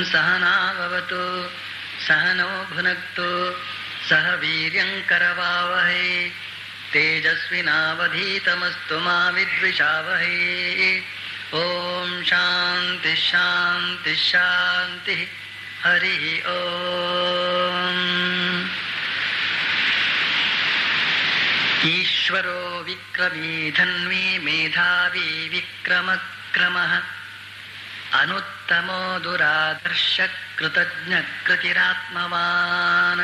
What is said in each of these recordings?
सहनावतु सहनो भुनक्तु सह वीर्यङ्करवावहै तेजस्विनावधीतमस्तु मा विद्विषावहै ॐ शान्तिः शान्तिः शान्तिः हरिः ॐ ईश्वरो विक्रमी धन्वी मेधावी विक्रमक्रमः अनुत्तमो दुरादर्श ಕೃತಜ್ಞ ಕೃತಿರಾತ್ಮವಾನ್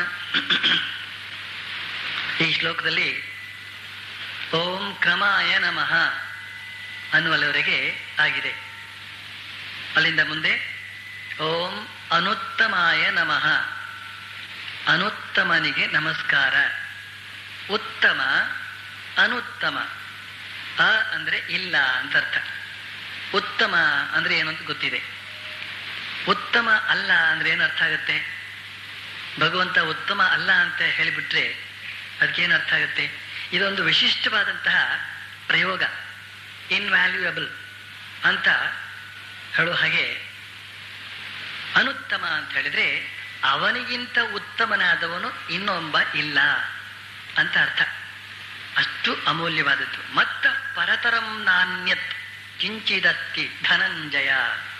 ಈ ಶ್ಲೋಕದಲ್ಲಿ ಓಂ ಕ್ರಮಾಯ ನಮಃ ಅನ್ನುವಲ್ಲಿವರೆಗೆ ಆಗಿದೆ ಅಲ್ಲಿಂದ ಮುಂದೆ ಓಂ ಅನುತ್ತಮಾಯ ನಮಃ ಅನುತ್ತಮನಿಗೆ ನಮಸ್ಕಾರ ಉತ್ತಮ ಅನುತ್ತಮ ಅ ಅಂದ್ರೆ ಇಲ್ಲ ಅಂತ ಅರ್ಥ ಉತ್ತಮ ಅಂದ್ರೆ ಏನು ಅಂತ ಗೊತ್ತಿದೆ ಉತ್ತಮ ಅಲ್ಲ ಅಂದ್ರೆ ಏನು ಅರ್ಥ ಆಗುತ್ತೆ ಭಗವಂತ ಉತ್ತಮ ಅಲ್ಲ ಅಂತ ಹೇಳಿಬಿಟ್ರೆ ಅದಕ್ಕೇನು ಅರ್ಥ ಆಗುತ್ತೆ ಇದೊಂದು ವಿಶಿಷ್ಟವಾದಂತಹ ಪ್ರಯೋಗ ಇನ್ವ್ಯಾಲ್ಯೂಯಬಲ್ ಅಂತ ಹೇಳುವ ಹಾಗೆ ಅನುತ್ತಮ ಅಂತ ಹೇಳಿದ್ರೆ ಅವನಿಗಿಂತ ಉತ್ತಮನಾದವನು ಇನ್ನೊಬ್ಬ ಇಲ್ಲ ಅಂತ ಅರ್ಥ ಅಷ್ಟು ಅಮೂಲ್ಯವಾದದ್ದು ಮತ್ತ ಪರತರಂ ನಾಣ್ಯತ್ ಕಿಂಚಿದಸ್ತಿ ಧನಂಜಯ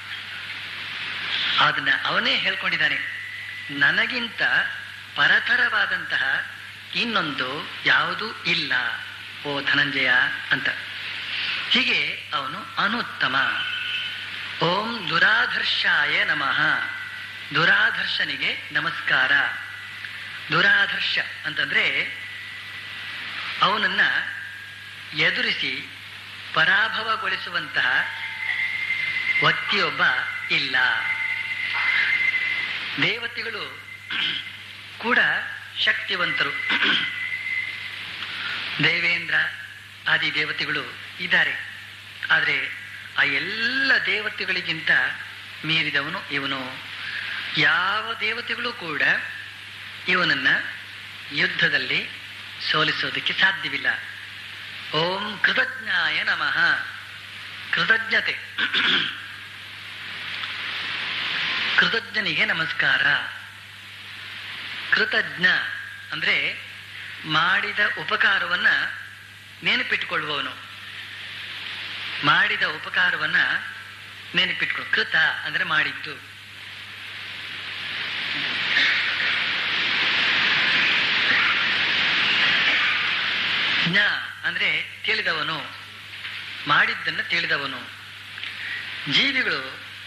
ಅದನ್ನ ಅವನೇ ಹೇಳ್ಕೊಂಡಿದ್ದಾನೆ ನನಗಿಂತ ಪರತರವಾದಂತಹ ಇನ್ನೊಂದು ಯಾವುದೂ ಇಲ್ಲ ಓ ಧನಂಜಯ ಅಂತ ಹೀಗೆ ಅವನು ಅನುತ್ತಮ ಓಂ ದುರಾಧರ್ಷಾಯ ನಮಃ ದುರಾಧರ್ಶನಿಗೆ ನಮಸ್ಕಾರ ದುರಾಧರ್ಶ ಅಂತಂದ್ರೆ ಅವನನ್ನ ಎದುರಿಸಿ ಪರಾಭವಗೊಳಿಸುವಂತಹ ವ್ಯಕ್ತಿಯೊಬ್ಬ ಇಲ್ಲ ದೇವತೆಗಳು ಕೂಡ ಶಕ್ತಿವಂತರು ದೇವೇಂದ್ರ ಆದಿ ದೇವತೆಗಳು ಇದ್ದಾರೆ ಆದರೆ ಆ ಎಲ್ಲ ದೇವತೆಗಳಿಗಿಂತ ಮೀರಿದವನು ಇವನು ಯಾವ ದೇವತೆಗಳು ಕೂಡ ಇವನನ್ನ ಯುದ್ಧದಲ್ಲಿ ಸೋಲಿಸೋದಕ್ಕೆ ಸಾಧ್ಯವಿಲ್ಲ ಓಂ ಕೃತಜ್ಞಾಯ ನಮಃ ಕೃತಜ್ಞತೆ ಕೃತಜ್ಞನಿಗೆ ನಮಸ್ಕಾರ ಕೃತಜ್ಞ ಅಂದ್ರೆ ಮಾಡಿದ ಉಪಕಾರವನ್ನ ನೆನಪಿಟ್ಟುಕೊಳ್ಳುವವನು ಮಾಡಿದ ಉಪಕಾರವನ್ನ ನೆನಪಿಟ್ಕೊ ಕೃತ ಅಂದ್ರೆ ಮಾಡಿದ್ದು ಜ್ಞ ಅಂದ್ರೆ ತಿಳಿದವನು ಮಾಡಿದ್ದನ್ನ ತಿಳಿದವನು ಜೀವಿಗಳು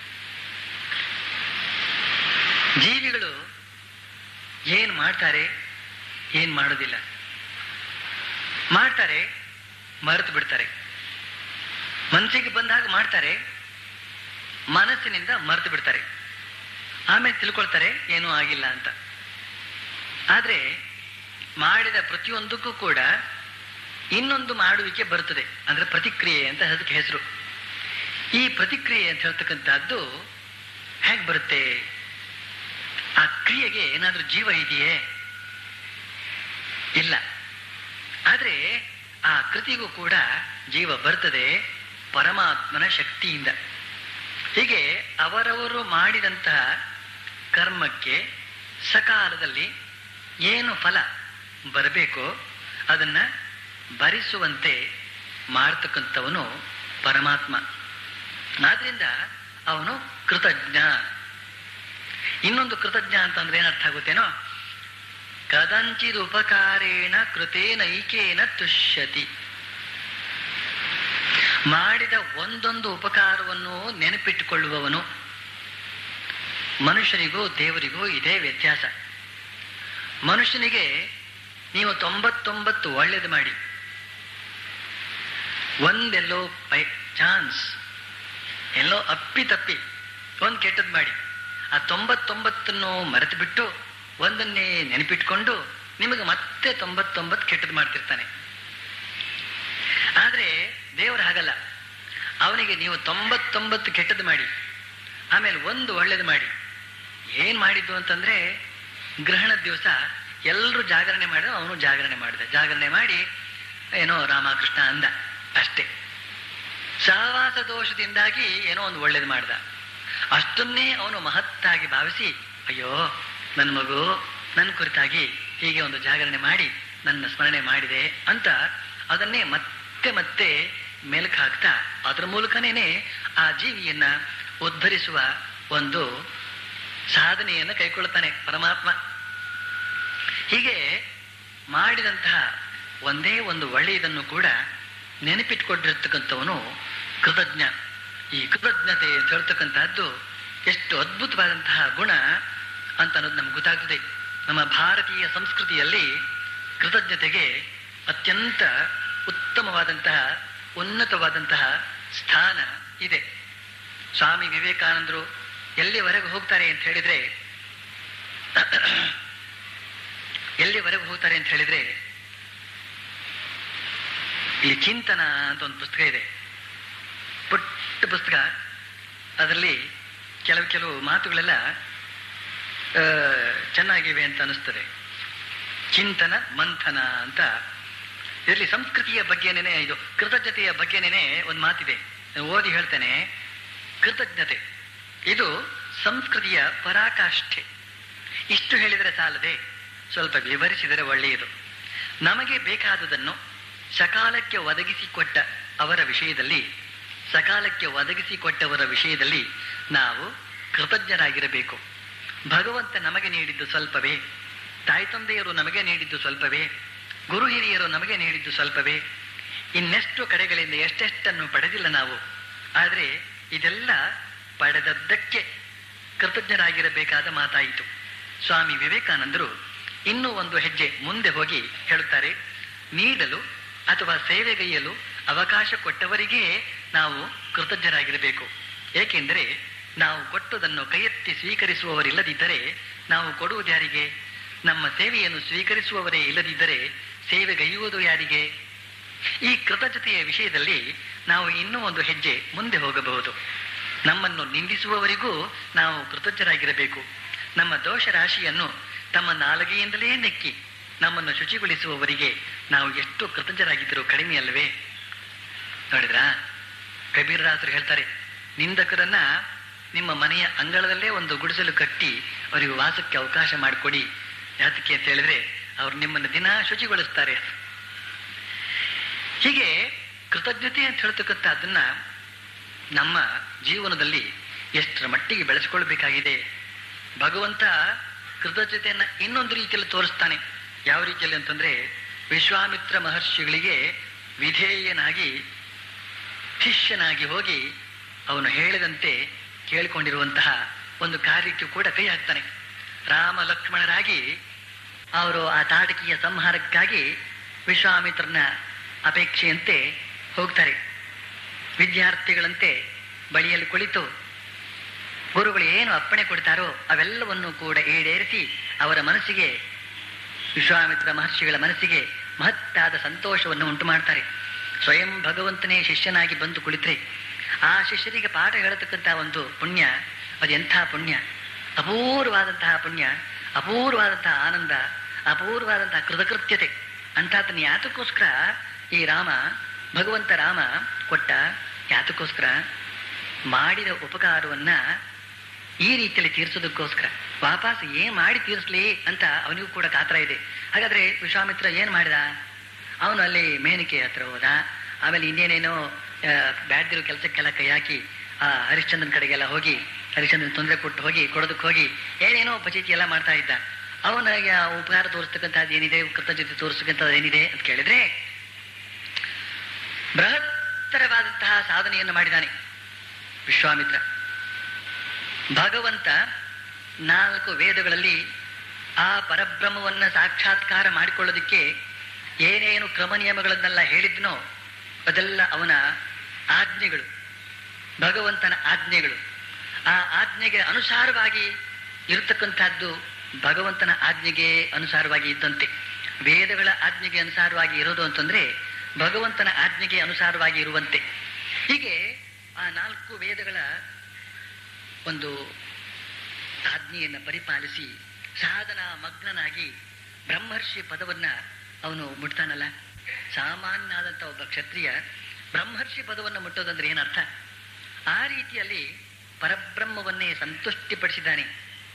ಜೀವಿಗಳು ಏನ್ ಮಾಡ್ತಾರೆ ಏನ್ ಮಾಡೋದಿಲ್ಲ ಮಾಡ್ತಾರೆ ಮರೆತು ಬಿಡ್ತಾರೆ ಮನಸ್ಸಿಗೆ ಬಂದಾಗ ಮಾಡ್ತಾರೆ ಮನಸ್ಸಿನಿಂದ ಮರೆತು ಬಿಡ್ತಾರೆ ಆಮೇಲೆ ತಿಳ್ಕೊಳ್ತಾರೆ ಏನೂ ಆಗಿಲ್ಲ ಅಂತ ಆದ್ರೆ ಮಾಡಿದ ಪ್ರತಿಯೊಂದಕ್ಕೂ ಕೂಡ ಇನ್ನೊಂದು ಮಾಡುವಿಕೆ ಬರುತ್ತದೆ ಅಂದ್ರೆ ಪ್ರತಿಕ್ರಿಯೆ ಅಂತ ಅದಕ್ಕೆ ಹೆಸರು ಈ ಪ್ರತಿಕ್ರಿಯೆ ಅಂತ ಹೇಳ್ತಕ್ಕಂಥದ್ದು ಹೇಗೆ ಬರುತ್ತೆ ಆ ಕ್ರಿಯೆಗೆ ಏನಾದ್ರೂ ಜೀವ ಇದೆಯೇ ಇಲ್ಲ ಆದ್ರೆ ಆ ಕೃತಿಗೂ ಕೂಡ ಜೀವ ಬರ್ತದೆ ಪರಮಾತ್ಮನ ಶಕ್ತಿಯಿಂದ ಹೀಗೆ ಅವರವರು ಮಾಡಿದಂತಹ ಕರ್ಮಕ್ಕೆ ಸಕಾಲದಲ್ಲಿ ಏನು ಫಲ ಬರಬೇಕೋ ಅದನ್ನ ಭರಿಸುವಂತೆ ಮಾಡ್ತಕ್ಕಂಥವನು ಪರಮಾತ್ಮ ಆದ್ರಿಂದ ಅವನು ಕೃತಜ್ಞ ಇನ್ನೊಂದು ಕೃತಜ್ಞ ಅಂತಂದ್ರೆ ಏನರ್ಥ ಆಗುತ್ತೇನೋ ಕದಂಚಿದ್ ಉಪಕಾರೇಣ ಕೃತೇನೈಕೇನ ತುಷ್ಯತಿ ಮಾಡಿದ ಒಂದೊಂದು ಉಪಕಾರವನ್ನು ನೆನಪಿಟ್ಟುಕೊಳ್ಳುವವನು ಮನುಷ್ಯನಿಗೂ ದೇವರಿಗೂ ಇದೇ ವ್ಯತ್ಯಾಸ ಮನುಷ್ಯನಿಗೆ ನೀವು ತೊಂಬತ್ತೊಂಬತ್ತು ಒಳ್ಳೇದು ಮಾಡಿ ಒಂದೆಲ್ಲೋ ಬೈ ಚಾನ್ಸ್ ಎಲ್ಲೋ ಅಪ್ಪಿ ತಪ್ಪಿ ಒಂದು ಕೆಟ್ಟದ್ ಮಾಡಿ ಆ ತೊಂಬತ್ತೊಂಬತ್ತನ್ನು ಮರೆತು ಬಿಟ್ಟು ಒಂದನ್ನೇ ನೆನಪಿಟ್ಕೊಂಡು ನಿಮಗೆ ಮತ್ತೆ ತೊಂಬತ್ತೊಂಬತ್ತು ಕೆಟ್ಟದ್ದು ಮಾಡ್ತಿರ್ತಾನೆ ಆದ್ರೆ ದೇವರು ಹಾಗಲ್ಲ ಅವನಿಗೆ ನೀವು ತೊಂಬತ್ತೊಂಬತ್ತು ಕೆಟ್ಟದ್ದು ಮಾಡಿ ಆಮೇಲೆ ಒಂದು ಒಳ್ಳೇದು ಮಾಡಿ ಏನ್ ಮಾಡಿದ್ದು ಅಂತಂದ್ರೆ ಗ್ರಹಣದ ದಿವಸ ಎಲ್ಲರೂ ಜಾಗರಣೆ ಮಾಡಿದ ಅವನು ಜಾಗರಣೆ ಮಾಡಿದ ಜಾಗರಣೆ ಮಾಡಿ ಏನೋ ರಾಮಕೃಷ್ಣ ಅಂದ ಅಷ್ಟೇ ಸಹವಾಸ ದೋಷದಿಂದಾಗಿ ಏನೋ ಒಂದು ಒಳ್ಳೇದು ಮಾಡ್ದ ಅಷ್ಟನ್ನೇ ಅವನು ಮಹತ್ತಾಗಿ ಭಾವಿಸಿ ಅಯ್ಯೋ ನನ್ನ ಮಗು ನನ್ನ ಕುರಿತಾಗಿ ಹೀಗೆ ಒಂದು ಜಾಗರಣೆ ಮಾಡಿ ನನ್ನ ಸ್ಮರಣೆ ಮಾಡಿದೆ ಅಂತ ಅದನ್ನೇ ಮತ್ತೆ ಮತ್ತೆ ಮೆಲುಕು ಹಾಕ್ತಾ ಅದರ ಮೂಲಕನೇ ಆ ಜೀವಿಯನ್ನ ಉದ್ಧರಿಸುವ ಒಂದು ಸಾಧನೆಯನ್ನು ಕೈಗೊಳ್ತಾನೆ ಪರಮಾತ್ಮ ಹೀಗೆ ಮಾಡಿದಂತಹ ಒಂದೇ ಒಂದು ಒಳ್ಳೆಯದನ್ನು ಕೂಡ ನೆನಪಿಟ್ಕೊಂಡಿರ್ತಕ್ಕಂಥವನು ಕೃತಜ್ಞ ಈ ಕೃತಜ್ಞತೆ ಅಂತ ಹೇಳ್ತಕ್ಕಂತಹದ್ದು ಎಷ್ಟು ಅದ್ಭುತವಾದಂತಹ ಗುಣ ಅಂತ ಅನ್ನೋದು ನಮ್ಗೆ ಗೊತ್ತಾಗ್ತದೆ ನಮ್ಮ ಭಾರತೀಯ ಸಂಸ್ಕೃತಿಯಲ್ಲಿ ಕೃತಜ್ಞತೆಗೆ ಅತ್ಯಂತ ಉತ್ತಮವಾದಂತಹ ಉನ್ನತವಾದಂತಹ ಸ್ಥಾನ ಇದೆ ಸ್ವಾಮಿ ವಿವೇಕಾನಂದರು ಎಲ್ಲಿವರೆಗೂ ಹೋಗ್ತಾರೆ ಅಂತ ಹೇಳಿದ್ರೆ ಎಲ್ಲಿವರೆಗೂ ಹೋಗ್ತಾರೆ ಅಂತ ಹೇಳಿದ್ರೆ ಇಲ್ಲಿ ಚಿಂತನ ಅಂತ ಒಂದು ಪುಸ್ತಕ ಇದೆ ಪುಟ್ಟ ಪುಸ್ತಕ ಅದರಲ್ಲಿ ಕೆಲವು ಕೆಲವು ಮಾತುಗಳೆಲ್ಲ ಆ, ಚೆನ್ನಾಗಿವೆ ಅಂತ ಅನಿಸ್ತದೆ ಚಿಂತನ ಮಂಥನ ಅಂತ ಇದರಲ್ಲಿ ಸಂಸ್ಕೃತಿಯ ಬಗ್ಗೆನೇನೆ ಇದು ಕೃತಜ್ಞತೆಯ ಬಗ್ಗೆನೇನೆ ಒಂದು ಮಾತಿದೆ ನಾನು ಓದಿ ಹೇಳ್ತೇನೆ ಕೃತಜ್ಞತೆ ಇದು ಸಂಸ್ಕೃತಿಯ ಪರಾಕಾಷ್ಠೆ ಇಷ್ಟು ಹೇಳಿದರೆ ಸಾಲದೆ ಸ್ವಲ್ಪ ವಿವರಿಸಿದರೆ ಒಳ್ಳೆಯದು ನಮಗೆ ಬೇಕಾದುದನ್ನು ಸಕಾಲಕ್ಕೆ ಒದಗಿಸಿಕೊಟ್ಟ ಅವರ ವಿಷಯದಲ್ಲಿ ಸಕಾಲಕ್ಕೆ ಒದಗಿಸಿಕೊಟ್ಟವರ ವಿಷಯದಲ್ಲಿ ನಾವು ಕೃತಜ್ಞರಾಗಿರಬೇಕು ಭಗವಂತ ನಮಗೆ ನೀಡಿದ್ದು ಸ್ವಲ್ಪವೇ ತಾಯಿ ತಂದೆಯರು ನಮಗೆ ನೀಡಿದ್ದು ಸ್ವಲ್ಪವೇ ಗುರು ಹಿರಿಯರು ನಮಗೆ ನೀಡಿದ್ದು ಸ್ವಲ್ಪವೇ ಇನ್ನೆಷ್ಟು ಕಡೆಗಳಿಂದ ಎಷ್ಟೆಷ್ಟನ್ನು ಪಡೆದಿಲ್ಲ ನಾವು ಆದರೆ ಇದೆಲ್ಲ ಪಡೆದದ್ದಕ್ಕೆ ಕೃತಜ್ಞರಾಗಿರಬೇಕಾದ ಮಾತಾಯಿತು ಸ್ವಾಮಿ ವಿವೇಕಾನಂದರು ಇನ್ನೂ ಒಂದು ಹೆಜ್ಜೆ ಮುಂದೆ ಹೋಗಿ ಹೇಳುತ್ತಾರೆ ನೀಡಲು ಅಥವಾ ಸೇವೆಗೈಯಲು ಅವಕಾಶ ಕೊಟ್ಟವರಿಗೇ ನಾವು ಕೃತಜ್ಞರಾಗಿರಬೇಕು ಏಕೆಂದರೆ ನಾವು ಕೊಟ್ಟದನ್ನು ಕೈಯೆತ್ತಿ ಸ್ವೀಕರಿಸುವವರಿಲ್ಲದಿದ್ದರೆ ನಾವು ಕೊಡುವುದು ಯಾರಿಗೆ ನಮ್ಮ ಸೇವೆಯನ್ನು ಸ್ವೀಕರಿಸುವವರೇ ಇಲ್ಲದಿದ್ದರೆ ಸೇವೆಗೈಯುವುದು ಯಾರಿಗೆ ಈ ಕೃತಜ್ಞತೆಯ ವಿಷಯದಲ್ಲಿ ನಾವು ಇನ್ನೂ ಒಂದು ಹೆಜ್ಜೆ ಮುಂದೆ ಹೋಗಬಹುದು ನಮ್ಮನ್ನು ನಿಂದಿಸುವವರಿಗೂ ನಾವು ಕೃತಜ್ಞರಾಗಿರಬೇಕು ನಮ್ಮ ದೋಷ ರಾಶಿಯನ್ನು ತಮ್ಮ ನಾಲಗೆಯಿಂದಲೇ ನೆಕ್ಕಿ ನಮ್ಮನ್ನು ಶುಚಿಗೊಳಿಸುವವರಿಗೆ ನಾವು ಎಷ್ಟು ಕೃತಜ್ಞರಾಗಿದ್ದರೂ ಕಡಿಮೆ ಅಲ್ಲವೇ ನೋಡಿದ್ರಾ ಕಬೀರದಾಸರು ಹೇಳ್ತಾರೆ ನಿಂದಕರನ್ನ ನಿಮ್ಮ ಮನೆಯ ಅಂಗಳದಲ್ಲೇ ಒಂದು ಗುಡಿಸಲು ಕಟ್ಟಿ ಅವರಿಗೆ ವಾಸಕ್ಕೆ ಅವಕಾಶ ಮಾಡಿಕೊಡಿ ಯಾತಕ್ಕೆ ಅಂತ ಹೇಳಿದ್ರೆ ಅವ್ರು ನಿಮ್ಮನ್ನು ದಿನ ಶುಚಿಗೊಳಿಸ್ತಾರೆ ಹೀಗೆ ಕೃತಜ್ಞತೆ ಅಂತ ಹೇಳ್ತಕ್ಕಂಥ ಅದನ್ನ ನಮ್ಮ ಜೀವನದಲ್ಲಿ ಎಷ್ಟರ ಮಟ್ಟಿಗೆ ಬೆಳೆಸಿಕೊಳ್ಬೇಕಾಗಿದೆ ಭಗವಂತ ಕೃತಜ್ಞತೆಯನ್ನ ಇನ್ನೊಂದು ರೀತಿಯಲ್ಲಿ ತೋರಿಸ್ತಾನೆ ಯಾವ ರೀತಿಯಲ್ಲಿ ಅಂತಂದ್ರೆ ವಿಶ್ವಾಮಿತ್ರ ಮಹರ್ಷಿಗಳಿಗೆ ವಿಧೇಯನಾಗಿ ಶಿಷ್ಯನಾಗಿ ಹೋಗಿ ಅವನು ಹೇಳಿದಂತೆ ಕೇಳಿಕೊಂಡಿರುವಂತಹ ಒಂದು ಕಾರ್ಯಕ್ಕೆ ಕೂಡ ಕೈ ಹಾಕ್ತಾನೆ ರಾಮ ಲಕ್ಷ್ಮಣರಾಗಿ ಅವರು ಆ ತಾಟಕಿಯ ಸಂಹಾರಕ್ಕಾಗಿ ವಿಶ್ವಾಮಿತ್ರನ ಅಪೇಕ್ಷೆಯಂತೆ ಹೋಗ್ತಾರೆ ವಿದ್ಯಾರ್ಥಿಗಳಂತೆ ಬಳಿಯಲ್ಲಿ ಕುಳಿತು ಗುರುಗಳು ಏನು ಅಪ್ಪಣೆ ಕೊಡ್ತಾರೋ ಅವೆಲ್ಲವನ್ನು ಕೂಡ ಈಡೇರಿಸಿ ಅವರ ಮನಸ್ಸಿಗೆ ವಿಶ್ವಾಮಿತ್ರ ಮಹರ್ಷಿಗಳ ಮನಸ್ಸಿಗೆ ಮಹತ್ತಾದ ಸಂತೋಷವನ್ನು ಉಂಟು ಮಾಡ್ತಾರೆ ಸ್ವಯಂ ಭಗವಂತನೇ ಶಿಷ್ಯನಾಗಿ ಬಂದು ಕುಳಿತರೆ ಆ ಶಿಷ್ಯರಿಗೆ ಪಾಠ ಹೇಳತಕ್ಕಂಥ ಒಂದು ಪುಣ್ಯ ಅದು ಎಂಥ ಪುಣ್ಯ ಅಪೂರ್ವವಾದಂತಹ ಪುಣ್ಯ ಅಪೂರ್ವವಾದಂತಹ ಆನಂದ ಅಪೂರ್ವವಾದಂತಹ ಕೃತಕೃತ್ಯತೆ ಅಂಥದ್ದನ್ನು ಯಾತಕ್ಕೋಸ್ಕರ ಈ ರಾಮ ಭಗವಂತ ರಾಮ ಕೊಟ್ಟ ಯಾತಕ್ಕೋಸ್ಕರ ಮಾಡಿದ ಉಪಕಾರವನ್ನ ಈ ರೀತಿಯಲ್ಲಿ ತೀರಿಸೋದಕ್ಕೋಸ್ಕರ ವಾಪಸ್ ಏನ್ ಮಾಡಿ ತೀರಿಸ್ಲಿ ಅಂತ ಅವನಿಗೂ ಕೂಡ ಕಾತರ ಇದೆ ಹಾಗಾದ್ರೆ ವಿಶ್ವಾಮಿತ್ರ ಏನ್ ಮಾಡಿದ ಅವನು ಅಲ್ಲಿ ಮೇನಿಕೆ ಹತ್ರ ಹೋದ ಆಮೇಲೆ ಇನ್ನೇನೇನೋ ಬ್ಯಾಡ್ದಿರೋ ಕೆಲಸಕ್ಕೆಲ್ಲ ಕೈ ಹಾಕಿ ಆ ಹರಿಶ್ಚಂದ್ರನ್ ಕಡೆಗೆಲ್ಲ ಹೋಗಿ ಹರಿಶ್ಚಂದ್ರನ್ ತೊಂದರೆ ಕೊಟ್ಟು ಹೋಗಿ ಕೊಡೋದಕ್ಕೆ ಹೋಗಿ ಏನೇನೋ ಪಚೀತಿ ಎಲ್ಲ ಮಾಡ್ತಾ ಇದ್ದ ಅವನಿಗೆ ಆ ಉಪಕಾರ ತೋರಿಸ್ತಕ್ಕಂಥದ್ದು ಏನಿದೆ ಕೃತಜ್ಞತೆ ತೋರಿಸ್ತಕ್ಕಂಥದ್ದು ಏನಿದೆ ಅಂತ ಕೇಳಿದ್ರೆ ಬೃಹತ್ತರವಾದಂತಹ ಸಾಧನೆಯನ್ನು ಮಾಡಿದ್ದಾನೆ ವಿಶ್ವಾಮಿತ್ರ ಭಗವಂತ ನಾಲ್ಕು ವೇದಗಳಲ್ಲಿ ಆ ಪರಬ್ರಹ್ಮವನ್ನ ಸಾಕ್ಷಾತ್ಕಾರ ಮಾಡಿಕೊಳ್ಳೋದಕ್ಕೆ ಏನೇನು ಕ್ರಮ ನಿಯಮಗಳನ್ನೆಲ್ಲ ಹೇಳಿದ್ನೋ ಅದೆಲ್ಲ ಅವನ ಆಜ್ಞೆಗಳು ಭಗವಂತನ ಆಜ್ಞೆಗಳು ಆ ಆಜ್ಞೆಗೆ ಅನುಸಾರವಾಗಿ ಇರತಕ್ಕಂಥದ್ದು ಭಗವಂತನ ಆಜ್ಞೆಗೆ ಅನುಸಾರವಾಗಿ ಇದ್ದಂತೆ ವೇದಗಳ ಆಜ್ಞೆಗೆ ಅನುಸಾರವಾಗಿ ಇರೋದು ಅಂತಂದ್ರೆ ಭಗವಂತನ ಆಜ್ಞೆಗೆ ಅನುಸಾರವಾಗಿ ಇರುವಂತೆ ಹೀಗೆ ಆ ನಾಲ್ಕು ವೇದಗಳ ಒಂದು ಆಜ್ಞೆಯನ್ನು ಪರಿಪಾಲಿಸಿ ಸಾಧನ ಮಗ್ನನಾಗಿ ಬ್ರಹ್ಮರ್ಷಿ ಪದವನ್ನ ಅವನು ಮುಟ್ತಾನಲ್ಲ ಸಾಮಾನ್ಯ ಆದಂತ ಒಬ್ಬ ಕ್ಷತ್ರಿಯ ಬ್ರಹ್ಮರ್ಷಿ ಪದವನ್ನು ಮುಟ್ಟೋದಂದ್ರೆ ಏನರ್ಥ ಆ ರೀತಿಯಲ್ಲಿ ಪರಬ್ರಹ್ಮವನ್ನೇ ಸಂತುಷ್ಟಿಪಡಿಸಿದ್ದಾನೆ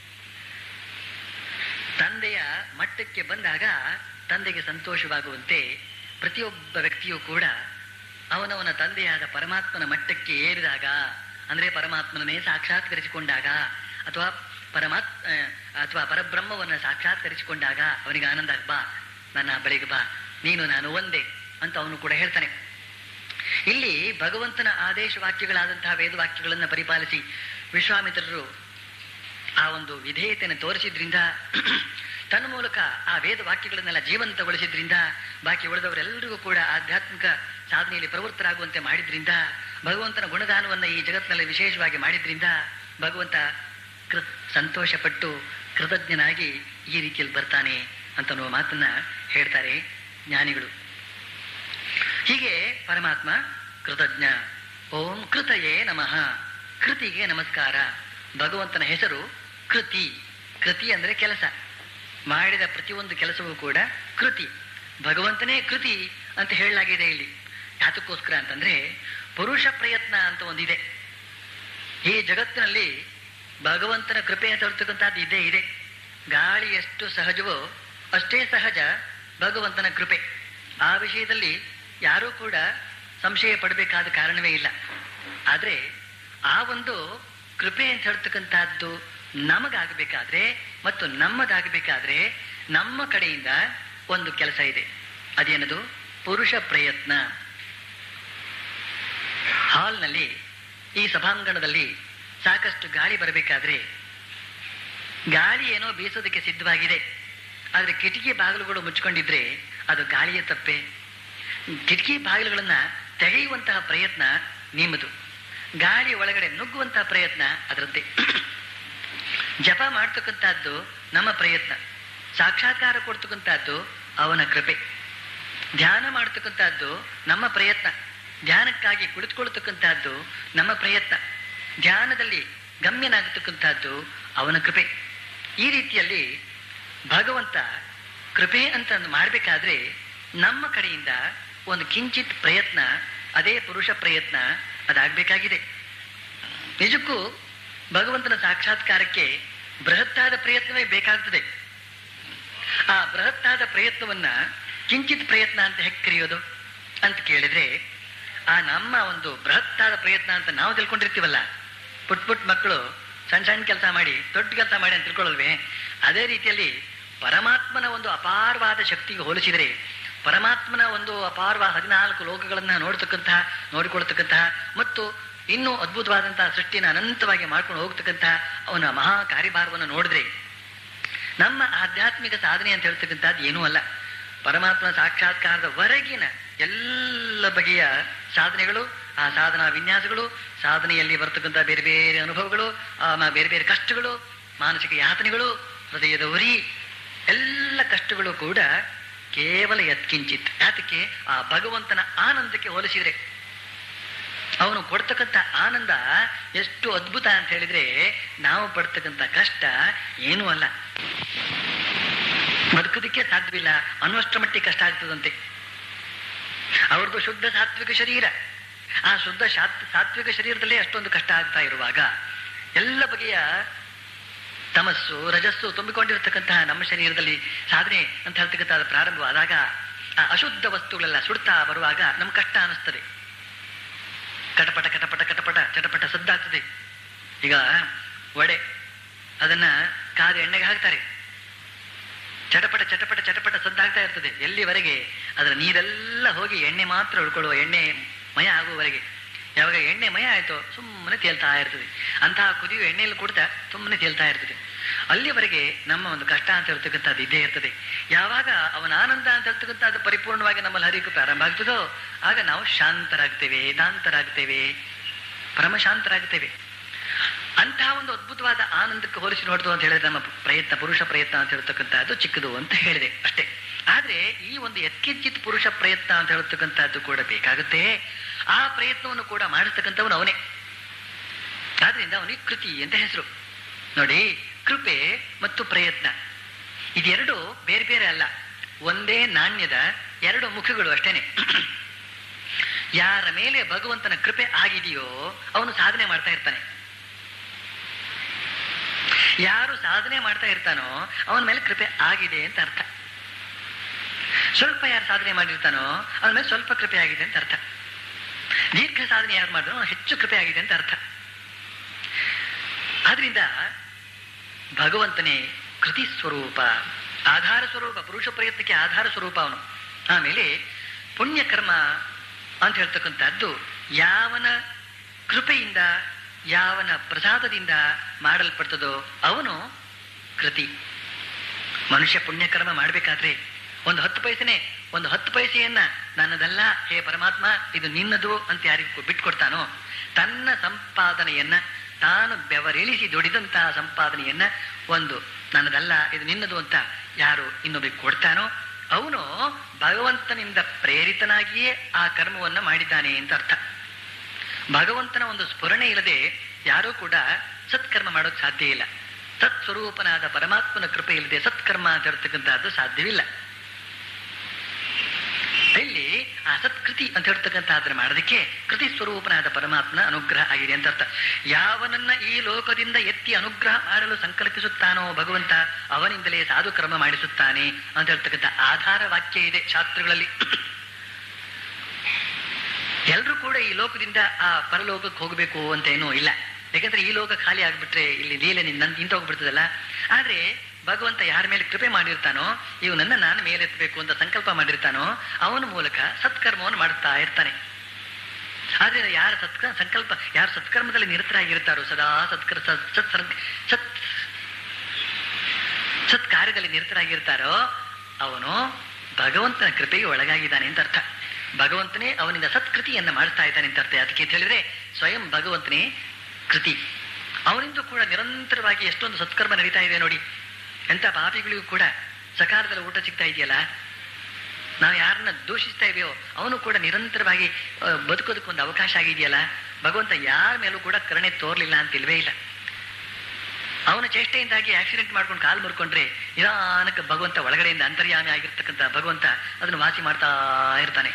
ತಂದೆಯ ಮಟ್ಟಕ್ಕೆ ಬಂದಾಗ ತಂದೆಗೆ ಸಂತೋಷವಾಗುವಂತೆ ಪ್ರತಿಯೊಬ್ಬ ವ್ಯಕ್ತಿಯೂ ಕೂಡ ಅವನವನ ತಂದೆಯಾದ ಪರಮಾತ್ಮನ ಮಟ್ಟಕ್ಕೆ ಏರಿದಾಗ ಅಂದ್ರೆ ಪರಮಾತ್ಮನನ್ನೇ ಸಾಕ್ಷಾತ್ಕರಿಸಿಕೊಂಡಾಗ ಅಥವಾ ಪರಮಾತ್ ಆ, ಅಥವಾ ಪರಬ್ರಹ್ಮವನ್ನ ಸಾಕ್ಷಾತ್ಕರಿಸಿಕೊಂಡಾಗ ಅವನಿಗೆ ಆನಂದ ಆಗ್, ಬಾ ನನ್ನ ಬಳಿಗೆ ಬಾ ನೀನು ನಾನು ಒಂದೇ ಅಂತ ಅವನು ಕೂಡ ಹೇಳ್ತಾನೆ ಇಲ್ಲಿ ಭಗವಂತನ ಆದೇಶ ವಾಕ್ಯಗಳಾದಂತಹ ವೇದವಾಕ್ಯಗಳನ್ನು ಪರಿಪಾಲಿಸಿ ವಿಶ್ವಾಮಿತ್ರರು ಆ ಒಂದು ವಿಧೇಯತೆಯನ್ನು ತೋರಿಸಿದ್ರಿಂದ ತನ್ನ ಮೂಲಕ ಆ ವೇದ ವಾಕ್ಯಗಳನ್ನೆಲ್ಲ ಜೀವಂತಗೊಳಿಸಿದ್ರಿಂದ ಬಾಕಿ ಉಳಿದವರೆಲ್ಲರಿಗೂ ಕೂಡ ಆಧ್ಯಾತ್ಮಿಕ ಸಾಧನೆಯಲ್ಲಿ ಪ್ರವೃತ್ತರಾಗುವಂತೆ ಮಾಡಿದ್ರಿಂದ ಭಗವಂತನ ಗುಣಗಾನವನ್ನ ಈ ಜಗತ್ತಿನಲ್ಲಿ ವಿಶೇಷವಾಗಿ ಮಾಡಿದ್ರಿಂದ ಭಗವಂತ ಕೃ ಸಂತೋಷಪಟ್ಟು ಕೃತಜ್ಞನಾಗಿ ಈ ರೀತಿಯಲ್ಲಿ ಬರ್ತಾನೆ ಅಂತ ಅನ್ನುವ ಮಾತನ್ನ ಹೇಳ್ತಾರೆ ಜ್ಞಾನಿಗಳು ಹೀಗೆ ಪರಮಾತ್ಮ ಕೃತಜ್ಞ ಓಂ ಕೃತಯೇ ನಮಃ ಕೃತಿಗೆ ನಮಸ್ಕಾರ ಭಗವಂತನ ಹೆಸರು ಕೃತಿ ಕೃತಿ ಅಂದ್ರೆ ಕೆಲಸ ಮಾಡಿದ ಪ್ರತಿಯೊಂದು ಕೆಲಸವೂ ಕೂಡ ಕೃತಿ ಭಗವಂತನೇ ಕೃತಿ ಅಂತ ಹೇಳಲಾಗಿದೆ ಇಲ್ಲಿ ಯಾತಕ್ಕೋಸ್ಕರ ಅಂತಂದ್ರೆ ಪುರುಷ ಪ್ರಯತ್ನ ಅಂತ ಒಂದಿದೆ ಈ ಜಗತ್ತಿನಲ್ಲಿ ಭಗವಂತನ ಕೃಪೆ ಅಂತ ಹೇಳ್ತಕ್ಕಂಥದ್ದು ಇದೇ ಇದೆ ಗಾಳಿ ಎಷ್ಟು ಸಹಜವೋ ಅಷ್ಟೇ ಸಹಜ ಭಗವಂತನ ಕೃಪೆ ಆ ವಿಷಯದಲ್ಲಿ ಯಾರೂ ಕೂಡ ಸಂಶಯ ಪಡಬೇಕಾದ ಕಾರಣವೇ ಇಲ್ಲ ಆದ್ರೆ ಆ ಒಂದು ಕೃಪೆ ಅಂತ ಹೇಳ್ತಕ್ಕಂಥದ್ದು ನಮಗಾಗಬೇಕಾದ್ರೆ ಮತ್ತು ನಮ್ಮದಾಗಬೇಕಾದ್ರೆ ನಮ್ಮ ಕಡೆಯಿಂದ ಒಂದು ಕೆಲಸ ಇದೆ ಅದೇನದು ಪುರುಷ ಪ್ರಯತ್ನ ಹಾಲ್ನಲ್ಲಿ ಈ ಸಭಾಂಗಣದಲ್ಲಿ ಸಾಕಷ್ಟು ಗಾಳಿ ಬರಬೇಕಾದ್ರೆ ಗಾಳಿ ಏನೋ ಬೀಸೋದಕ್ಕೆ ಸಿದ್ಧವಾಗಿದೆ ಆದ್ರೆ ಕಿಟಕಿ ಬಾಗಿಲುಗಳು ಮುಚ್ಕೊಂಡಿದ್ರೆ ಅದು ಗಾಳಿಯ ತಪ್ಪೆ ಕಿಟಕಿ ಬಾಗಿಲುಗಳನ್ನ ತೆಗೆಯುವಂತಹ ಪ್ರಯತ್ನ ನಿಮ್ಮದು ಗಾಳಿ ಒಳಗಡೆ ನುಗ್ಗುವಂತಹ ಪ್ರಯತ್ನ ಅದರದ್ದೇ ಜಪ ಮಾಡ್ತಕ್ಕಂಥದ್ದು ನಮ್ಮ ಪ್ರಯತ್ನ ಸಾಕ್ಷಾತ್ಕಾರ ಕೊಡ್ತಕ್ಕಂಥದ್ದು ಅವನ ಕೃಪೆ ಧ್ಯಾನ ಮಾಡ್ತಕ್ಕಂಥದ್ದು ನಮ್ಮ ಪ್ರಯತ್ನ ಧ್ಯಾನಕ್ಕಾಗಿ ಕುಳಿತುಕೊಳ್ತಕ್ಕಂಥದ್ದು ನಮ್ಮ ಪ್ರಯತ್ನ ಧ್ಯಾನದಲ್ಲಿ ಗಮ್ಯನಾಗತಕ್ಕಂಥದ್ದು ಅವನ ಕೃಪೆ ಈ ರೀತಿಯಲ್ಲಿ ಭಗವಂತ ಕೃಪೆ ಅಂತ ಮಾಡಬೇಕಾದ್ರೆ ನಮ್ಮ ಕಡೆಯಿಂದ ಒಂದು ಕಿಂಚಿತ್ ಪ್ರಯತ್ನ ಅದೇ ಪುರುಷ ಪ್ರಯತ್ನ ಅದಾಗಬೇಕಾಗಿದೆ ನಿಜಕ್ಕೂ ಭಗವಂತನ ಸಾಕ್ಷಾತ್ಕಾರಕ್ಕೆ ಬೃಹತ್ತಾದ ಪ್ರಯತ್ನವೇ ಬೇಕಾಗ್ತದೆ ಆ ಬೃಹತ್ತಾದ ಪ್ರಯತ್ನವನ್ನ ಕಿಂಚಿತ್ ಪ್ರಯತ್ನ ಅಂತ ಹೇಗೆ ಕರೆಯೋದು ಅಂತ ಕೇಳಿದ್ರೆ ಆ ನಮ್ಮ ಒಂದು ಬೃಹತ್ತಾದ ಪ್ರಯತ್ನ ಅಂತ ನಾವು ತಿಳ್ಕೊಂಡಿರ್ತೀವಲ್ಲ ಪುಟ್ ಪುಟ್ ಮಕ್ಕಳು ಸಣ್ಣ ಸಣ್ಣ ಕೆಲಸ ಮಾಡಿ ದೊಡ್ಡ ಕೆಲಸ ಮಾಡಿ ಅಂತ ತಿಳ್ಕೊಳ್ಳಲ್ವೇ ಅದೇ ರೀತಿಯಲ್ಲಿ ಪರಮಾತ್ಮನ ಒಂದು ಅಪಾರವಾದ ಶಕ್ತಿಗೆ ಹೋಲಿಸಿದರೆ ಪರಮಾತ್ಮನ ಒಂದು ಅಪಾರವಾದ ಹದಿನಾಲ್ಕು ಲೋಕಗಳನ್ನ ನೋಡ್ತಕ್ಕಂತಹ ನೋಡಿಕೊಳ್ತಕ್ಕಂತಹ ಮತ್ತು ಇನ್ನೂ ಅದ್ಭುತವಾದಂತಹ ಸೃಷ್ಟಿನ ಅನಂತವಾಗಿ ಮಾಡ್ಕೊಂಡು ಹೋಗ್ತಕ್ಕಂತಹ ಅವನ ಮಹಾ ಕಾರ್ಯಭಾರವನ್ನು ನೋಡಿದ್ರೆ ನಮ್ಮ ಆಧ್ಯಾತ್ಮಿಕ ಸಾಧನೆ ಅಂತ ಹೇಳ್ತಕ್ಕಂಥದ್ದು ಏನೂ ಅಲ್ಲ ಪರಮಾತ್ಮ ಸಾಕ್ಷಾತ್ಕಾರದ ವರೆಗಿನ ಎಲ್ಲ ಬಗೆಯ ಸಾಧನೆಗಳು ಆ ಸಾಧನಾ ವಿನ್ಯಾಸಗಳು ಸಾಧನೆಯಲ್ಲಿ ಬರ್ತಕ್ಕಂಥ ಬೇರೆ ಬೇರೆ ಅನುಭವಗಳು ಆ ಮ- ಬೇರೆ ಬೇರೆ ಕಷ್ಟಗಳು ಮಾನಸಿಕ ಯಾತನೆಗಳು ಹೃದಯದ ಉರಿ ಎಲ್ಲ ಕಷ್ಟಗಳು ಕೂಡ ಕೇವಲ ಯತ್ಕಿಂಚಿತ್ ಯಾತಕ್ಕೆ ಆ ಭಗವಂತನ ಆನಂದಕ್ಕೆ ಹೋಲಿಸಿದ್ರೆ ಅವನು ಕೊಡ್ತಕ್ಕಂಥ ಆನಂದ ಎಷ್ಟು ಅದ್ಭುತ ಅಂತ ಹೇಳಿದ್ರೆ ನಾವು ಪಡ್ತಕ್ಕಂಥ ಕಷ್ಟ ಏನೂ ಅಲ್ಲ ಬದುಕೋದಕ್ಕೆ ಸಾಧ್ಯವಿಲ್ಲ ಅನ್ನುವಷ್ಟರ ಮಟ್ಟಿಗೆ ಕಷ್ಟ ಆಗ್ತದಂತೆ ಅವ್ರದ್ದು ಶುದ್ಧ ಸಾತ್ವಿಕ ಶರೀರ ಆ ಶುದ್ಧ ಶಾತ್ ಸಾತ್ವಿಕ ಶರೀರದಲ್ಲೇ ಅಷ್ಟೊಂದು ಕಷ್ಟ ಆಗ್ತಾ ಇರುವಾಗ ಎಲ್ಲ ಬಗೆಯ ತಮಸ್ಸು ರಜಸ್ಸು ತುಂಬಿಕೊಂಡಿರತಕ್ಕಂತಹ ನಮ್ಮ ಶರೀರದಲ್ಲಿ ಸಾಧನೆ ಅಂತ ಹೇಳ್ತಕ್ಕಂಥ ಪ್ರಾರಂಭವಾದಾಗ ಆ ಅಶುದ್ಧ ವಸ್ತುಗಳೆಲ್ಲ ಸುಡ್ತಾ ಬರುವಾಗ ನಮ್ಗೆ ಕಷ್ಟ ಅನಿಸ್ತದೆ ಕಟಪಟ ಕಟಪಟ ಕಟಪಟ ಚಟಪಟ ಸದ್ದಾಗ್ತದೆ ಈಗ ವಡೆ ಅದನ್ನ ಕಾದ ಎಣ್ಣೆಗೆ ಹಾಕ್ತಾರೆ ಚಟಪಟ ಚಟಪಟ ಚಟಪಟ ಸದ್ದಾಗ್ತಾ ಇರ್ತದೆ ಎಲ್ಲಿವರೆಗೆ ಅದರ ನೀರೆಲ್ಲ ಹೋಗಿ ಎಣ್ಣೆ ಮಾತ್ರ ಉಳ್ಕೊಳ್ಳುವ ಎಣ್ಣೆ ಮಯ ಆಗುವವರೆಗೆ ಯಾವಾಗ ಎಣ್ಣೆ ಮಯ ಆಯ್ತೋ ಸುಮ್ಮನೆ ತೇಲ್ತಾ ಇರ್ತದೆ ಅಂತಹ ಕುದಿಯುವ ಎಣ್ಣೆಯಲ್ಲಿ ಕೊಡ್ತಾ ಸುಮ್ಮನೆ ತೇಲ್ತಾ ಇರ್ತದೆ ಅಲ್ಲಿವರೆಗೆ ನಮ್ಮ ಒಂದು ಕಷ್ಟ ಅಂತ ಹೇಳ್ತಕ್ಕಂಥದ್ದು ಇದ್ದೇ ಇರ್ತದೆ ಯಾವಾಗ ಅವನ ಆನಂದ ಅಂತ ಹೇಳ್ತಕ್ಕಂಥದ್ದು ಪರಿಪೂರ್ಣವಾಗಿ ನಮ್ಮಲ್ಲಿ ಹರಿಯಕ್ಕೆ ಪ್ರಾರಂಭ ಆಗ್ತದೋ ಆಗ ನಾವು ಶಾಂತರಾಗ್ತೇವೆ ದಾಂತರಾಗ್ತೇವೆ ಪರಮಶಾಂತರಾಗ್ತೇವೆ ಅಂತಹ ಒಂದು ಅದ್ಭುತವಾದ ಆನಂದಕ್ಕೆ ಹೋಲಿಸಿ ನೋಡ್ತು ಅಂತ ಹೇಳಿದ್ರೆ ನಮ್ಮ ಪ್ರಯತ್ನ ಪುರುಷ ಪ್ರಯತ್ನ ಅಂತ ಹೇಳ್ತಕ್ಕಂಥದ್ದು ಚಿಕ್ಕದು ಅಂತ ಹೇಳಿದೆ ಅಷ್ಟೇ ಆದ್ರೆ ಈ ಒಂದು ಯತ್ಕಿಂಚಿತ್ ಪುರುಷ ಪ್ರಯತ್ನ ಅಂತ ಹೇಳ್ತಕ್ಕಂಥದ್ದು ಕೂಡ ಬೇಕಾಗುತ್ತೆ ಆ ಪ್ರಯತ್ನವನ್ನು ಕೂಡ ಮಾಡಿಸ್ತಕ್ಕಂಥವನು ಅವನೇ ಆದ್ರಿಂದ ಅವನಿಗೆ ಕೃತಿ ಅಂತ ಹೆಸರು ನೋಡಿ ಕೃಪೆ ಮತ್ತು ಪ್ರಯತ್ನ ಇದೆರಡು ಬೇರೆ ಬೇರೆ ಅಲ್ಲ ಒಂದೇ ನಾಣ್ಯದ ಎರಡು ಮುಖಗಳು ಅಷ್ಟೇನೆ ಯಾರ ಮೇಲೆ ಭಗವಂತನ ಕೃಪೆ ಆಗಿದೆಯೋ ಅವನು ಸಾಧನೆ ಮಾಡ್ತಾ ಇರ್ತಾನೆ ಯಾರು ಸಾಧನೆ ಮಾಡ್ತಾ ಇರ್ತಾನೋ ಅವನ ಮೇಲೆ ಕೃಪೆ ಆಗಿದೆ ಅಂತ ಅರ್ಥ ಸ್ವಲ್ಪ ಯಾರು ಸಾಧನೆ ಮಾಡಿರ್ತಾನೋ ಅವನ ಮೇಲೆ ಸ್ವಲ್ಪ ಕೃಪೆ ಆಗಿದೆ ಅಂತ ಅರ್ಥ ದೀರ್ಘ ಸಾಧನೆ ಯಾರು ಮಾಡಿದ್ರು ಅವ್ನು ಹೆಚ್ಚು ಕೃಪೆ ಆಗಿದೆ ಅಂತ ಅರ್ಥ ಆದ್ರಿಂದ ಭಗವಂತನೇ ಕೃತಿ ಸ್ವರೂಪ ಆಧಾರ ಸ್ವರೂಪ ಪುರುಷ ಪ್ರಯತ್ನಕ್ಕೆ ಆಧಾರ ಸ್ವರೂಪ ಅವನು ಆಮೇಲೆ ಪುಣ್ಯಕರ್ಮ ಅಂತ ಹೇಳ್ತಕ್ಕಂಥದ್ದು ಯಾವನ ಕೃಪೆಯಿಂದ ಯಾವನ ಪ್ರಸಾದದಿಂದ ಮಾಡಲ್ಪಡ್ತದೋ ಅವನು ಕೃತಿ ಮನುಷ್ಯ ಪುಣ್ಯಕರ್ಮ ಮಾಡಬೇಕಾದ್ರೆ ಒಂದು ಹತ್ತು ಪೈಸೆನೆ ಒಂದು ಹತ್ತು ಪೈಸೆಯನ್ನ ನನ್ನದಲ್ಲ ಹೇ ಪರಮಾತ್ಮ ಇದು ನಿನ್ನದು ಅಂತ ಯಾರಿಗೂ ಬಿಟ್ಕೊಡ್ತಾನೋ ತನ್ನ ಸಂಪಾದನೆಯನ್ನ ತಾನು ಬೆವರಿಳಿಸಿ ದುಡಿದಂತಹ ಸಂಪಾದನೆಯನ್ನ ಒಂದು ನನ್ನದಲ್ಲ ಇದು ನಿನ್ನದು ಅಂತ ಯಾರು ಇನ್ನೊಬ್ಬರಿಗೆ ಕೊಡ್ತಾನೋ ಅವನು ಭಗವಂತನಿಂದ ಪ್ರೇರಿತನಾಗಿಯೇ ಆ ಕರ್ಮವನ್ನ ಮಾಡಿದ್ದಾನೆ ಅಂತ ಅರ್ಥ ಭಗವಂತನ ಒಂದು ಸ್ಫುರಣೆ ಇಲ್ಲದೆ ಯಾರೂ ಕೂಡ ಸತ್ಕರ್ಮ ಮಾಡೋಕ್ ಸಾಧ್ಯ ಇಲ್ಲ ಸತ್ ಸ್ವರೂಪನಾದ ಪರಮಾತ್ಮನ ಕೃಪೆ ಇಲ್ಲದೆ ಸತ್ಕರ್ಮ ಅಂತ ಹೇಳ್ತಕ್ಕಂಥದ್ದು ಸಾಧ್ಯವಿಲ್ಲ ಇಲ್ಲಿ ಆ ಸತ್ಕೃತಿ ಅಂತ ಹೇಳ್ತಕ್ಕಂಥದ್ರ ಮಾಡೋದಕ್ಕೆ ಕೃತಿ ಸ್ವರೂಪನಾದ ಪರಮಾತ್ಮನ ಅನುಗ್ರಹ ಆಗಿದೆ ಅಂತ ಅರ್ಥ ಯಾವನನ್ನ ಈ ಲೋಕದಿಂದ ಎತ್ತಿ ಅನುಗ್ರಹ ಮಾಡಲು ಸಂಕಲ್ಪಿಸುತ್ತಾನೋ ಭಗವಂತ ಅವನಿಂದಲೇ ಸಾಧು ಕರ್ಮ ಮಾಡಿಸುತ್ತಾನೆ ಅಂತ ಹೇಳ್ತಕ್ಕಂಥ ಆಧಾರ ವಾಕ್ಯ ಇದೆ ಶಾಸ್ತ್ರಗಳಲ್ಲಿ ಎಲ್ರೂ ಕೂಡ ಈ ಲೋಕದಿಂದ ಆ ಪರಲೋಕಕ್ಕೆ ಹೋಗಬೇಕು ಅಂತ ಏನೂ ಇಲ್ಲ ಯಾಕಂದ್ರೆ ಈ ಲೋಕ ಖಾಲಿ ಆಗ್ಬಿಟ್ರೆ ಇಲ್ಲಿ ಲೀಲೆ ನಿನ್ನ ನಿಂತೋಗ್ಬಿಡ್ತದಲ್ಲ ಆದ್ರೆ ಭಗವಂತ ಯಾರ ಮೇಲೆ ಕೃಪೆ ಮಾಡಿರ್ತಾನೋ ಇವನನ್ನ ನಾನು ಮೇಲೆತ್ತಬೇಕು ಅಂತ ಸಂಕಲ್ಪ ಮಾಡಿರ್ತಾನೋ ಅವನ ಮೂಲಕ ಸತ್ಕರ್ಮವನ್ನು ಮಾಡುತ್ತಾ ಇರ್ತಾನೆ ಆದ್ರೆ ಯಾರ ಸತ್ಕ ಸಂಕಲ್ಪ ಯಾರು ಸತ್ಕರ್ಮದಲ್ಲಿ ನಿರತರಾಗಿರ್ತಾರೋ ಸದಾ ಸತ್ಕರ್ ಸತ್ ಸತ್ ಸತ್ ಸತ್ ಸತ್ಕಾರ್ಯದಲ್ಲಿ ನಿರತರಾಗಿರ್ತಾರೋ ಅವನು ಭಗವಂತನ ಕೃಪೆಗೆ ಒಳಗಾಗಿದ್ದಾನೆ ಅಂತ ಅರ್ಥ ಭಗವಂತನೇ ಅವನಿಂದ ಸತ್ಕೃತಿಯನ್ನ ಮಾಡ್ತಾ ಇದ್ದಾನೆ ಅಂತ ಅರ್ಥ ಅದಕ್ಕೆ ಅಂತ ಹೇಳಿದ್ರೆ ಸ್ವಯಂ ಭಗವಂತನೇ ಕೃತಿ ಅವನಿಂದ ಕೂಡ ನಿರಂತರವಾಗಿ ಎಷ್ಟೊಂದು ಸತ್ಕರ್ಮ ನಡೀತಾ ಇದೆ ನೋಡಿ ಎಂತ ಪಾಪಿಗಳಿಗೂ ಕೂಡ ಸಕಾಲದಲ್ಲಿ ಊಟ ಸಿಗ್ತಾ ಇದೆಯಲ್ಲ ನಾವು ಯಾರನ್ನ ದೂಷಿಸ್ತಾ ಇದೆಯೋ ಅವನು ಕೂಡ ನಿರಂತರವಾಗಿ ಆ, ಬದುಕೋದಕ್ಕೆ ಒಂದು ಅವಕಾಶ ಆಗಿದೆಯಲ್ಲ ಭಗವಂತ ಯಾರ ಮೇಲೂ ಕೂಡ ಕರುಣೆ ತೋರ್ಲಿಲ್ಲ ಅಂತ ಇಲ್ವೇ ಇಲ್ಲ ಅವನ ಚೇಷ್ಟೆಯಿಂದಾಗಿ ಆಕ್ಸಿಡೆಂಟ್ ಮಾಡ್ಕೊಂಡು ಕಾಲು ಮುರ್ಕೊಂಡ್ರೆ ನಿಧಾನಕ್ಕೆ ಭಗವಂತ ಒಳಗಡೆಯಿಂದ ಅಂತರ್ಯಾಮಿ ಆಗಿರ್ತಕ್ಕಂಥ ಭಗವಂತ ಅದನ್ನು ವಾಸಿ ಮಾಡ್ತಾ ಇರ್ತಾನೆ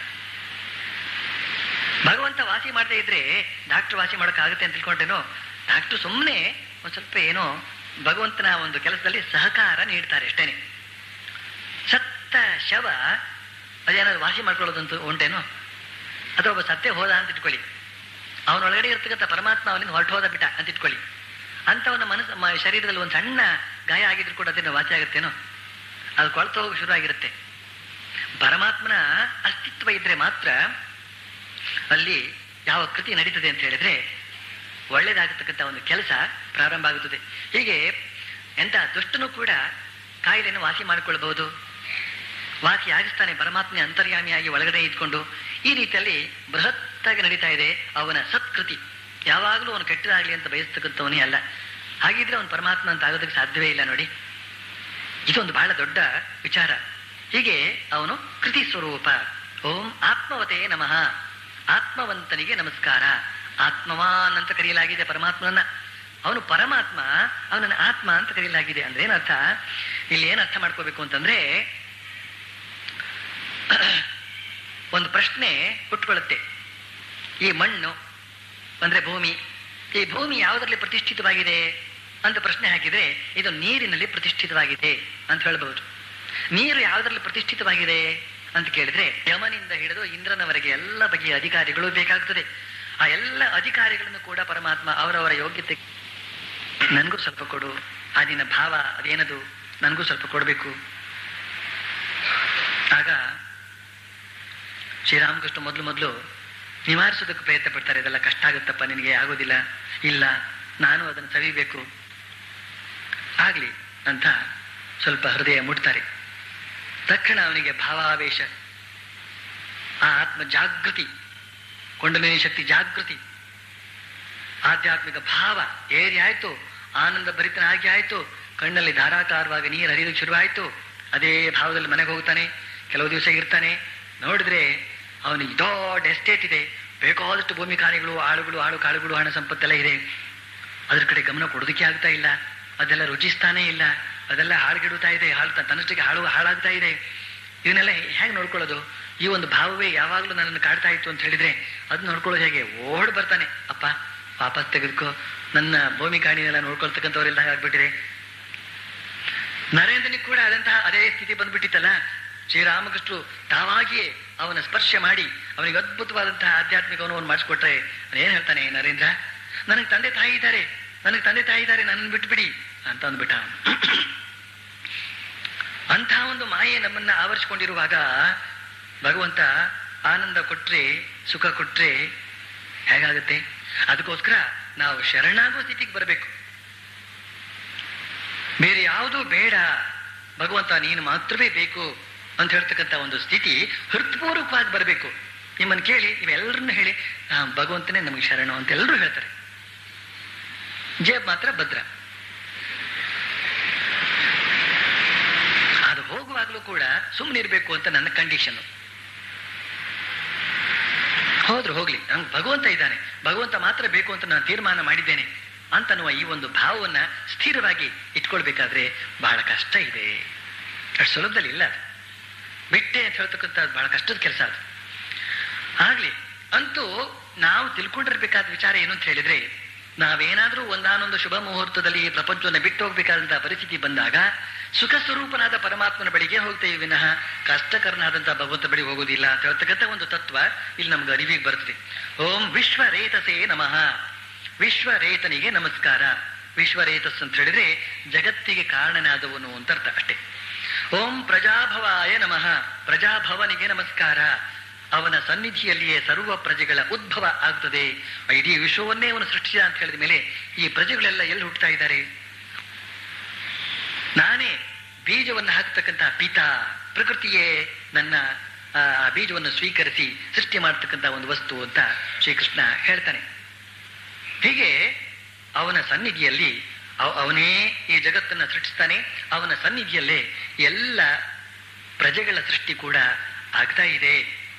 ಭಗವಂತ ವಾಸಿ ಮಾಡದೇ ಇದ್ರೆ ಡಾಕ್ಟರ್ ವಾಸಿ ಮಾಡೋಕ್ಕಾಗುತ್ತೆ ಅಂತ ತಿಳ್ಕೊಂಡೇನೋ ಡಾಕ್ಟರ್ ಸುಮ್ಮನೆ ಒಂದ್ ಸ್ವಲ್ಪ ಏನೋ ಭಗವಂತನ ಒಂದು ಕೆಲಸದಲ್ಲಿ ಸಹಕಾರ ನೀಡ್ತಾರೆ ಅಷ್ಟೇನೆ ಸತ್ತ ಶವ ಅದೇನಾದ್ರು ವಾಸಿ ಮಾಡ್ಕೊಳ್ಳೋದಂತ ಉಂಟೇನೋ ಅಥವಾ ಒಬ್ಬ ಸತ್ತೇ ಹೋದ ಅಂತ ಇಟ್ಕೊಳ್ಳಿ ಅವನೊಳಗಡೆ ಇರ್ತಕ್ಕಂಥ ಪರಮಾತ್ಮ ಅವನಿಂದ ಹೊರಟು ಹೋದ ಬಿಟ್ಟ ಅಂತ ಇಟ್ಕೊಳ್ಳಿ ಅಂತವನ ಮನಸ್ಸು ಮ- ಶರೀರದಲ್ಲಿ ಒಂದು ಸಣ್ಣ ಗಾಯ ಆಗಿದ್ರು ಕೂಡ ಅದನ್ನ ವಾಸಿ ಆಗುತ್ತೇನೋ ಅದು ಕೊಳ್ತು ಹೋಗಿ ಶುರು ಆಗಿರುತ್ತೆ ಪರಮಾತ್ಮನ ಅಸ್ತಿತ್ವ ಇದ್ರೆ ಮಾತ್ರ ಅಲ್ಲಿ ಯಾವ ಕೃತಿ ನಡೀತದೆ ಅಂತ ಹೇಳಿದ್ರೆ ಒಳ್ಳೇದಾಗತಕ್ಕಂಥ ಒಂದು ಕೆಲಸ ಪ್ರಾರಂಭ ಆಗುತ್ತದೆ ಹೀಗೆ ಎಂತ ದುಷ್ಟನು ಕೂಡ ಕಾಯಿಲೆಯನ್ನು ವಾಸಿ ಮಾಡಿಕೊಳ್ಬಹುದು ವಾಸಿ ಆಗಿಸ್ತಾನೆ ಪರಮಾತ್ಮನ ಅಂತರ್ಯಾಮಿಯಾಗಿ ಒಳಗಡೆ ಇದ್ಕೊಂಡು ಈ ರೀತಿಯಲ್ಲಿ ಬೃಹತ್ತಾಗಿ ನಡೀತಾ ಇದೆ ಅವನ ಸತ್ಕೃತಿ ಯಾವಾಗಲೂ ಅವನು ಕೆಟ್ಟದಾಗ್ಲಿ ಅಂತ ಬಯಸ್ತಕ್ಕಂಥವನೇ ಅಲ್ಲ ಹಾಗಿದ್ರೆ ಅವನು ಪರಮಾತ್ಮ ಅಂತ ಆಗೋದಕ್ಕೆ ಸಾಧ್ಯವೇ ಇಲ್ಲ ನೋಡಿ ಇದೊಂದು ಬಹಳ ದೊಡ್ಡ ವಿಚಾರ ಹೀಗೆ ಅವನು ಕೃತಿ ಸ್ವರೂಪ ಓಂ ಆತ್ಮವತೆ ನಮಃ ಆತ್ಮವಂತನಿಗೆ ನಮಸ್ಕಾರ ಆತ್ಮವಾನ್ ಅಂತ ಕರೆಯಲಾಗಿದೆ ಪರಮಾತ್ಮನನ್ನ ಅವನು ಪರಮಾತ್ಮ ಅವನನ್ನ ಆತ್ಮ ಅಂತ ಕರೆಯಲಾಗಿದೆ ಅಂದ್ರೆ ಏನರ್ಥ ಇಲ್ಲಿ ಏನ್ ಅರ್ಥ ಮಾಡ್ಕೋಬೇಕು ಅಂತಂದ್ರೆ ಒಂದು ಪ್ರಶ್ನೆ ಹುಟ್ಕೊಳ್ಳುತ್ತೆ ಈ ಮಣ್ಣು ಅಂದ್ರೆ ಭೂಮಿ ಈ ಭೂಮಿ ಯಾವುದರಲ್ಲಿ ಪ್ರತಿಷ್ಠಿತವಾಗಿದೆ ಅಂತ ಪ್ರಶ್ನೆ ಹಾಕಿದ್ರೆ ಇದು ನೀರಿನಲ್ಲಿ ಪ್ರತಿಷ್ಠಿತವಾಗಿದೆ ಅಂತ ಹೇಳ್ಬಹುದು ನೀರು ಯಾವುದರಲ್ಲಿ ಪ್ರತಿಷ್ಠಿತವಾಗಿದೆ ಅಂತ ಕೇಳಿದ್ರೆ ಯಮನಿಂದ ಹಿಡಿದು ಇಂದ್ರನವರೆಗೆ ಎಲ್ಲ ಬಗೆಯ ಅಧಿಕಾರಿಗಳು ಬೇಕಾಗ್ತದೆ ಆ ಎಲ್ಲ ಅಧಿಕಾರಿಗಳನ್ನು ಕೂಡ ಪರಮಾತ್ಮ ಅವರವರ ಯೋಗ್ಯತೆ ನನಗೂ ಸ್ವಲ್ಪ ಕೊಡು ಆ ದಿನ ಭಾವ ಅದೇನದು ನನಗೂ ಸ್ವಲ್ಪ ಕೊಡಬೇಕು ಆಗ ಶ್ರೀರಾಮಕೃಷ್ಣ ಮೊದಲು ಮೊದಲು ನಿವಾರಿಸೋದಕ್ಕೆ ಪ್ರಯತ್ನ ಪಡ್ತಾರೆ ಇದೆಲ್ಲ ಕಷ್ಟ ಆಗುತ್ತಪ್ಪ ನಿನಗೆ ಆಗೋದಿಲ್ಲ ಇಲ್ಲ ನಾನು ಅದನ್ನು ಸವಿಬೇಕು ಆಗ್ಲಿ ಅಂತ ಸ್ವಲ್ಪ ಹೃದಯ ಮುಟ್ತಾರೆ ತಕ್ಷಣ ಅವನಿಗೆ ಭಾವಾವೇಶ ಆ ಆತ್ಮ ಜಾಗೃತಿ ಕೊಂಡಲಿನ ಶಕ್ತಿ ಜಾಗೃತಿ ಆಧ್ಯಾತ್ಮಿಕ ಭಾವ ಏರಿ ಆಯ್ತು ಆನಂದ ಭರಿತನಾಗಿ ಆಯ್ತು ಕಣ್ಣಲ್ಲಿ ಧಾರಾಕಾರವಾಗಿ ನೀರು ಹರಿಯೋದಕ್ಕೆ ಶುರುವಾಯ್ತು ಅದೇ ಭಾವದಲ್ಲಿ ಮನೆಗೆ ಹೋಗ್ತಾನೆ ಕೆಲವು ದಿವಸ ಇರ್ತಾನೆ ನೋಡಿದ್ರೆ ಅವನಿಗೆ ದೊಡ್ಡ ಎಸ್ಟೇಟ್ ಇದೆ ಬೇಕಾದಷ್ಟು ಭೂಮಿ ಕಾರ್ಯಗಳು ಆಳುಗಳು ಆಳು ಕಾಳುಗಳು ಹಣ ಸಂಪತ್ತೆಲ್ಲ ಇದೆ ಅದ್ರ ಕಡೆ ಗಮನ ಕೊಡೋದಕ್ಕೆ ಆಗ್ತಾ ಇಲ್ಲ ಅದೆಲ್ಲ ರುಚಿಸ್ತಾನೇ ಇಲ್ಲ ಅದೆಲ್ಲ ಹಾಳುಗೆಡುತ್ತಾ ಇದೆ ಹಾಳು ತ- ತನ್ನಷ್ಟಕ್ಕೆ ಹಾಳು ಹಾಳಾಗ್ತಾ ಇದೆ ಇವನ್ನೆಲ್ಲ ಹೇಗೆ ನೋಡ್ಕೊಳ್ಳೋದು ಈ ಒಂದು ಭಾವವೇ ಯಾವಾಗಲೂ ನನ್ನನ್ನು ಕಾಡ್ತಾ ಇತ್ತು ಅಂತ ಹೇಳಿದ್ರೆ ಅದು ನೋಡ್ಕೊಳ್ಳೋದು ಹೇಗೆ ಓಡ್ ಬರ್ತಾನೆ ಅಪ್ಪ ವಾಪಸ್ ತೆಗೆದುಕೋ ನನ್ನ ಭೂಮಿ ಕಾಣಿನೆಲ್ಲ ನೋಡ್ಕೊಳ್ತಕ್ಕಂಥವರೆಲ್ಲ ಆಗ್ಬಿಟ್ಟಿದೆ ನರೇಂದ್ರನಿಗೆ ಕೂಡ ಅದಂತಹ ಅದೇ ಸ್ಥಿತಿ ಬಂದ್ಬಿಟ್ಟಿತ್ತಲ್ಲ ಶ್ರೀರಾಮಕೃಷ್ಣರು ತಾವಾಗಿಯೇ ಅವನ ಸ್ಪರ್ಶ ಮಾಡಿ ಅವನಿಗೆ ಅದ್ಭುತವಾದಂತಹ ಆಧ್ಯಾತ್ಮಿಕ ಅನುಭವ ಮಾಡಿಸ್ಕೊಟ್ರೆ ಏನ್ ಹೇಳ್ತಾನೆ ನರೇಂದ್ರ ನನಗೆ ತಂದೆ ತಾಯಿ ಇದ್ದಾರೆ ನನಗೆ ತಂದೆ ತಾಯಿ ಇದ್ದಾರೆ ನನ್ನ ಬಿಟ್ಬಿಡಿ ಅಂತ ಅಂದ್ಬಿಟ್ಟ ಅಂಥ ಒಂದು ಮಾಯೆ ನಮ್ಮನ್ನ ಆವರಿಸಿಕೊಂಡಿರುವಾಗ ಭಗವಂತ ಆನಂದ ಕೊಟ್ರೆ ಸುಖ ಕೊಟ್ರೆ ಹೇಗಾಗುತ್ತೆ ಅದಕ್ಕೋಸ್ಕರ ನಾವು ಶರಣಾಗುವ ಸ್ಥಿತಿಗೆ ಬರಬೇಕು ಬೇರೆ ಯಾವುದೂ ಬೇಡ ಭಗವಂತ ನೀನು ಮಾತ್ರವೇ ಬೇಕು ಅಂತ ಹೇಳ್ತಕ್ಕಂಥ ಒಂದು ಸ್ಥಿತಿ ಹೃತ್ಪೂರ್ವಕವಾಗಿ ಬರಬೇಕು ನಿಮ್ಮನ್ನು ಕೇಳಿ ನೀವೆಲ್ಲರನ್ನು ಹೇಳಿ ಆ, ಭಗವಂತನೇ ನಮಗೆ ಶರಣು ಅಂತ ಎಲ್ಲರೂ ಹೇಳ್ತಾರೆ ಜೇಬ್ ಮಾತ್ರ ಭದ್ರ ಅದು ಹೋಗುವಾಗಲೂ ಕೂಡ ಸುಮ್ಮನಿರ್ಬೇಕು ಅಂತ ನನ್ನ ಕಂಡೀಷನ್ ಹೋದ್ರು ಹೋಗ್ಲಿ ನಂಗೆ ಭಗವಂತ ಇದ್ದಾನೆ ಭಗವಂತ ಮಾತ್ರ ಬೇಕು ಅಂತ ನಾನು ತೀರ್ಮಾನ ಮಾಡಿದ್ದೇನೆ ಅಂತನ್ನುವ ಈ ಒಂದು ಭಾವವನ್ನ ಸ್ಥಿರವಾಗಿ ಇಟ್ಕೊಳ್ಬೇಕಾದ್ರೆ ಬಹಳ ಕಷ್ಟ ಇದೆ ಅಷ್ಟು ಸುಲಭದಲ್ಲಿ ಇಲ್ಲ ಅದು. ಬಿಟ್ಟೆ ಅಂತ ಹೇಳ್ತಕ್ಕಂಥ ಬಹಳ ಕಷ್ಟದ ಕೆಲಸ ಅದು ಆಗ್ಲಿ ಅಂತೂ ನಾವು ತಿಳ್ಕೊಂಡಿರ್ಬೇಕಾದ ವಿಚಾರ ಏನು ಅಂತ ಹೇಳಿದ್ರೆ ನಾವೇನಾದ್ರೂ ಒಂದಾನೊಂದು ಶುಭ ಮುಹೂರ್ತದಲ್ಲಿ ಈ ಪ್ರಪಂಚವನ್ನು ಬಿಟ್ಟು ಹೋಗ್ಬೇಕಾದಂತಹ ಪರಿಸ್ಥಿತಿ ಬಂದಾಗ ಸುಖ ಸ್ವರೂಪನಾದ ಪರಮಾತ್ಮನ ಬಳಿಗೆ ಹೋಗ್ತೇವೆ ವಿನಃ ಕಷ್ಟಕರನಾದಂತಹ ಭಗವಂತ ಬಳಿ ಹೋಗುವುದಿಲ್ಲ ಅಂತ ಹೇಳ್ತಕ್ಕಂಥ ಒಂದು ತತ್ವ ಇಲ್ಲಿ ನಮ್ಗೆ ಅರಿವಿಗೆ ಬರ್ತದೆ ಓಂ ವಿಶ್ವರೇತಸೇ ನಮಃ ವಿಶ್ವರೇತನಿಗೆ ನಮಸ್ಕಾರ ವಿಶ್ವರೇತಸ್ ಅಂತ ಹೇಳಿದ್ರೆ ಜಗತ್ತಿಗೆ ಕಾರಣನಾದವನು ಅಂತ ಅರ್ಥ ಅಷ್ಟೇ ಓಂ ಪ್ರಜಾಭವಾಯ ನಮಃ ಪ್ರಜಾಭವನಿಗೆ ನಮಸ್ಕಾರ ಅವನ ಸನ್ನಿಧಿಯಲ್ಲಿಯೇ ಸರ್ವ ಪ್ರಜೆಗಳ ಉದ್ಭವ ಆಗ್ತದೆ ಇಡೀ ವಿಶ್ವವನ್ನೇ ಅವನು ಸೃಷ್ಟಿಸಿದ ಅಂತ ಹೇಳಿದ ಮೇಲೆ ಈ ಪ್ರಜೆಗಳೆಲ್ಲ ಎಲ್ಲಿ ಹುಟ್ಟುತ್ತಾ ಇದ್ದಾರೆ ನಾನೇ ಬೀಜವನ್ನು ಹಾಕ್ತಕ್ಕಂತಹ ಪಿತಾ ಪ್ರಕೃತಿಯೇ ನನ್ನ ಆ ಆ ಬೀಜವನ್ನು ಸ್ವೀಕರಿಸಿ ಸೃಷ್ಟಿ ಮಾಡತಕ್ಕಂತಹ ಒಂದು ವಸ್ತು ಅಂತ ಶ್ರೀಕೃಷ್ಣ ಹೇಳ್ತಾನೆ ಹೀಗೆ ಅವನ ಸನ್ನಿಧಿಯಲ್ಲಿ ಅವ- ಅವನೇ ಈ ಜಗತ್ತನ್ನು ಸೃಷ್ಟಿಸ್ತಾನೆ ಅವನ ಸನ್ನಿಧಿಯಲ್ಲೇ ಎಲ್ಲ ಪ್ರಜೆಗಳ ಸೃಷ್ಟಿ ಕೂಡ ಆಗ್ತಾ ಇದೆ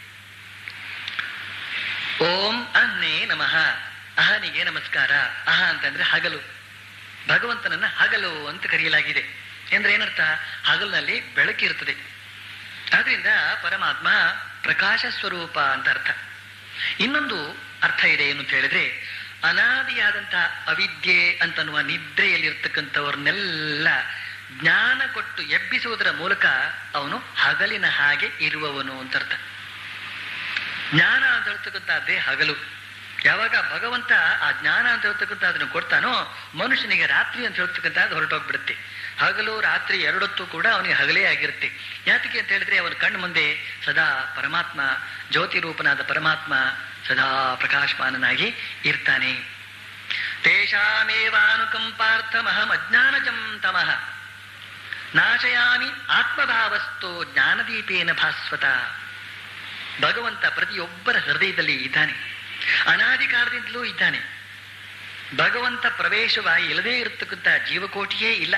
ಓಂ ಅಹ್ನೇ ನಮಃ ಅಹನಿಗೆ ನಮಸ್ಕಾರ ಅಹ ಅಂತಂದ್ರೆ ಹಗಲು ಭಗವಂತನನ್ನ ಹಗಲು ಅಂತ ಕರೆಯಲಾಗಿದೆ ಅಂದ್ರೆ ಏನರ್ಥ ಹಗಲಿನಲ್ಲಿ ಬೆಳಕಿರ್ತದೆ ಆದ್ರಿಂದ ಪರಮಾತ್ಮ ಪ್ರಕಾಶ ಸ್ವರೂಪ ಅಂತ ಅರ್ಥ ಇನ್ನೊಂದು ಅರ್ಥ ಇದೆ ಏನು ಅಂತ ಹೇಳಿದ್ರೆ ಅನಾದಿಯಾದಂತಹ ಅವಿದ್ಯೆ ಅಂತನ್ನುವ ನಿದ್ರೆಯಲ್ಲಿರ್ತಕ್ಕಂಥವ್ರನ್ನೆಲ್ಲ ಜ್ಞಾನ ಕೊಟ್ಟು ಎಬ್ಬಿಸುವುದರ ಮೂಲಕ ಅವನು ಹಗಲಿನ ಹಾಗೆ ಇರುವವನು ಅಂತ ಅರ್ಥ ಜ್ಞಾನ ಅಂತ ಹೇಳ್ತಕ್ಕಂಥದ್ದೇ ಹಗಲು ಯಾವಾಗ ಭಗವಂತ ಆ ಜ್ಞಾನ ಅಂತ ಹೇಳ್ತಕ್ಕಂಥ ಅದನ್ನು ಕೊಡ್ತಾನೋ ಮನುಷ್ಯನಿಗೆ ರಾತ್ರಿ ಅಂತ ಹೇಳ್ತಕ್ಕಂಥದ್ದು ಹೊರಟೋಗ್ಬಿಡುತ್ತೆ ಹಗಲು ರಾತ್ರಿ ಎರಡೊತ್ತು ಕೂಡ ಅವನಿಗೆ ಹಗಲೇ ಆಗಿರುತ್ತೆ ಯಾತಕ್ಕೆ ಅಂತ ಹೇಳಿದ್ರೆ ಅವನ ಕಣ್ಣು ಮುಂದೆ ಸದಾ ಪರಮಾತ್ಮ ಜ್ಯೋತಿ ರೂಪನಾದ ಪರಮಾತ್ಮ ಸದಾ ಪ್ರಕಾಶಮಾನನಾಗಿ ಇರ್ತಾನೆ ತೇಷಾಮೇವಾನುಕಂಪಾರ್ಥಮಹಂ ಅಜ್ಞಾನಜಂ ತಮಃ ನಾಶಯಾಮಿ ಆತ್ಮಭಾವಸ್ಥೋ ಜ್ಞಾನದೀಪೇನ ಭಾಸ್ವತ ಭಗವಂತ ಪ್ರತಿಯೊಬ್ಬರ ಹೃದಯದಲ್ಲಿ ಇದ್ದಾನೆ ಅನಾಧಿಕಾರದಿಂದಲೂ ಇದ್ದಾನೆ ಭಗವಂತ ಪ್ರವೇಶವಾಗಿ ಇಲ್ಲದೇ ಇರತಕ್ಕಂಥ ಜೀವಕೋಟಿಯೇ ಇಲ್ಲ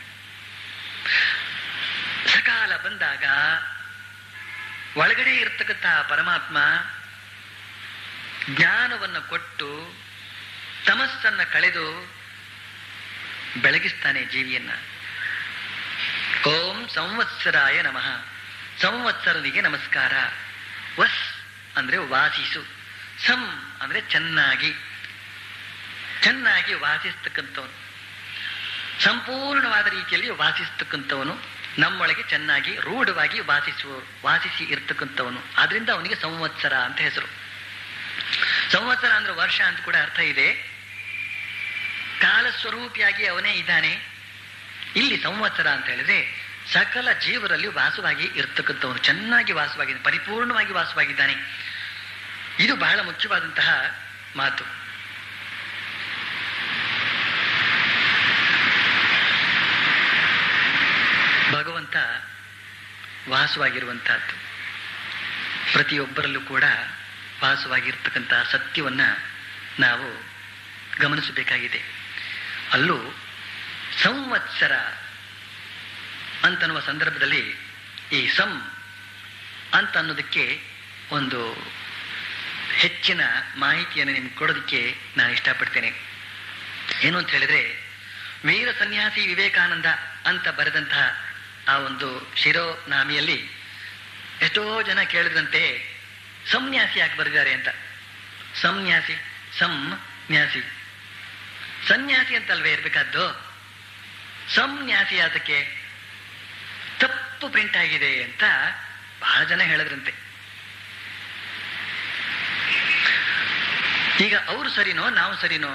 ಸಕಾಲ ಬಂದಾಗ ಒಳಗಡೆ ಇರತಕ್ಕಂಥ ಪರಮಾತ್ಮ ಜ್ಞಾನವನ್ನು ಕೊಟ್ಟು ತಮಸ್ಸನ್ನ ಕಳೆದು ಬೆಳಗಿಸ್ತಾನೆ ಜೀವಿಯನ್ನ ಓಂ ಸಂವತ್ಸರಾಯ ನಮಃ ಸಂವತ್ಸರನಿಗೆ ನಮಸ್ಕಾರ ವಸ್ ಅಂದ್ರೆ ವಾಸಿಸು ಸಂ ಅಂದ್ರೆ ಚೆನ್ನಾಗಿ ಚೆನ್ನಾಗಿ ವಾಸಿಸ್ತಕ್ಕಂಥವನು ಸಂಪೂರ್ಣವಾದ ರೀತಿಯಲ್ಲಿ ವಾಸಿಸ್ತಕ್ಕಂಥವನು ನಮ್ಮೊಳಗೆ ಚೆನ್ನಾಗಿ ರೂಢವಾಗಿ ವಾಸಿಸುವ ವಾಸಿಸಿ ಇರ್ತಕ್ಕಂಥವನು ಆದ್ರಿಂದ ಅವನಿಗೆ ಸಂವತ್ಸರ ಅಂತ ಹೆಸರು ಸಂವತ್ಸರ ಅಂದ್ರೆ ವರ್ಷ ಅಂತ ಕೂಡ ಅರ್ಥ ಇದೆ ಕಾಲ ಸ್ವರೂಪಿಯಾಗಿ ಅವನೇ ಇದ್ದಾನೆ ಇಲ್ಲಿ ಸಂವತ್ಸರ ಅಂತ ಹೇಳಿದ್ರೆ ಸಕಲ ಜೀವರಲ್ಲಿ ವಾಸವಾಗಿ ಇರ್ತಕ್ಕಂಥವನು ಚೆನ್ನಾಗಿ ವಾಸವಾಗಿದೆ ಪರಿಪೂರ್ಣವಾಗಿ ವಾಸವಾಗಿದ್ದಾನೆ ಇದು ಬಹಳ ಮುಖ್ಯವಾದಂತಹ ಮಾತು ಭಗವಂತ ವಾಸವಾಗಿರುವಂತಹದ್ದು ಪ್ರತಿಯೊಬ್ಬರಲ್ಲೂ ಕೂಡ ವಾಸವಾಗಿರ್ತಕ್ಕಂತಹ ಸತ್ಯವನ್ನ ನಾವು ಗಮನಿಸಬೇಕಾಗಿದೆ ಅಲ್ಲೂ ಸಂವತ್ಸರ ಅಂತನ್ನುವ ಸಂದರ್ಭದಲ್ಲಿ ಈ ಸಂ ಅಂತ ಅನ್ನೋದಕ್ಕೆ ಒಂದು ಹೆಚ್ಚಿನ ಮಾಹಿತಿಯನ್ನು ನಿಮ್ಗೆ ಕೊಡೋದಕ್ಕೆ ನಾನು ಇಷ್ಟಪಡ್ತೇನೆ ಏನು ಅಂತ ಹೇಳಿದ್ರೆ ವೀರ ಸನ್ಯಾಸಿ ವಿವೇಕಾನಂದ ಅಂತ ಬರೆದಂತಹ ಆ ಒಂದು ಶಿರೋನಾಮಿಯಲ್ಲಿ ಎಷ್ಟೋ ಜನ ಕೇಳಿದಂತೆ ಸಂನ್ಯಾಸಿ ಯಾಕೆ ಬರೆದಿದ್ದಾರೆ ಅಂತ ಸಂನ್ಯಾಸಿ ಸಂನ್ಯಾಸಿ ಸನ್ಯಾಸಿ ಅಂತಲ್ವೇ ಇರ್ಬೇಕಾದ್ದು ಸಂನ್ಯಾಸಿ ಅದಕ್ಕೆ ತಪ್ಪು ಪ್ರಿಂಟ್ ಆಗಿದೆ ಅಂತ ಬಹಳ ಜನ ಹೇಳಿದ್ರಂತೆ ಈಗ ಅವರು ಸರಿನೋ ನಾವು ಸರಿನೋ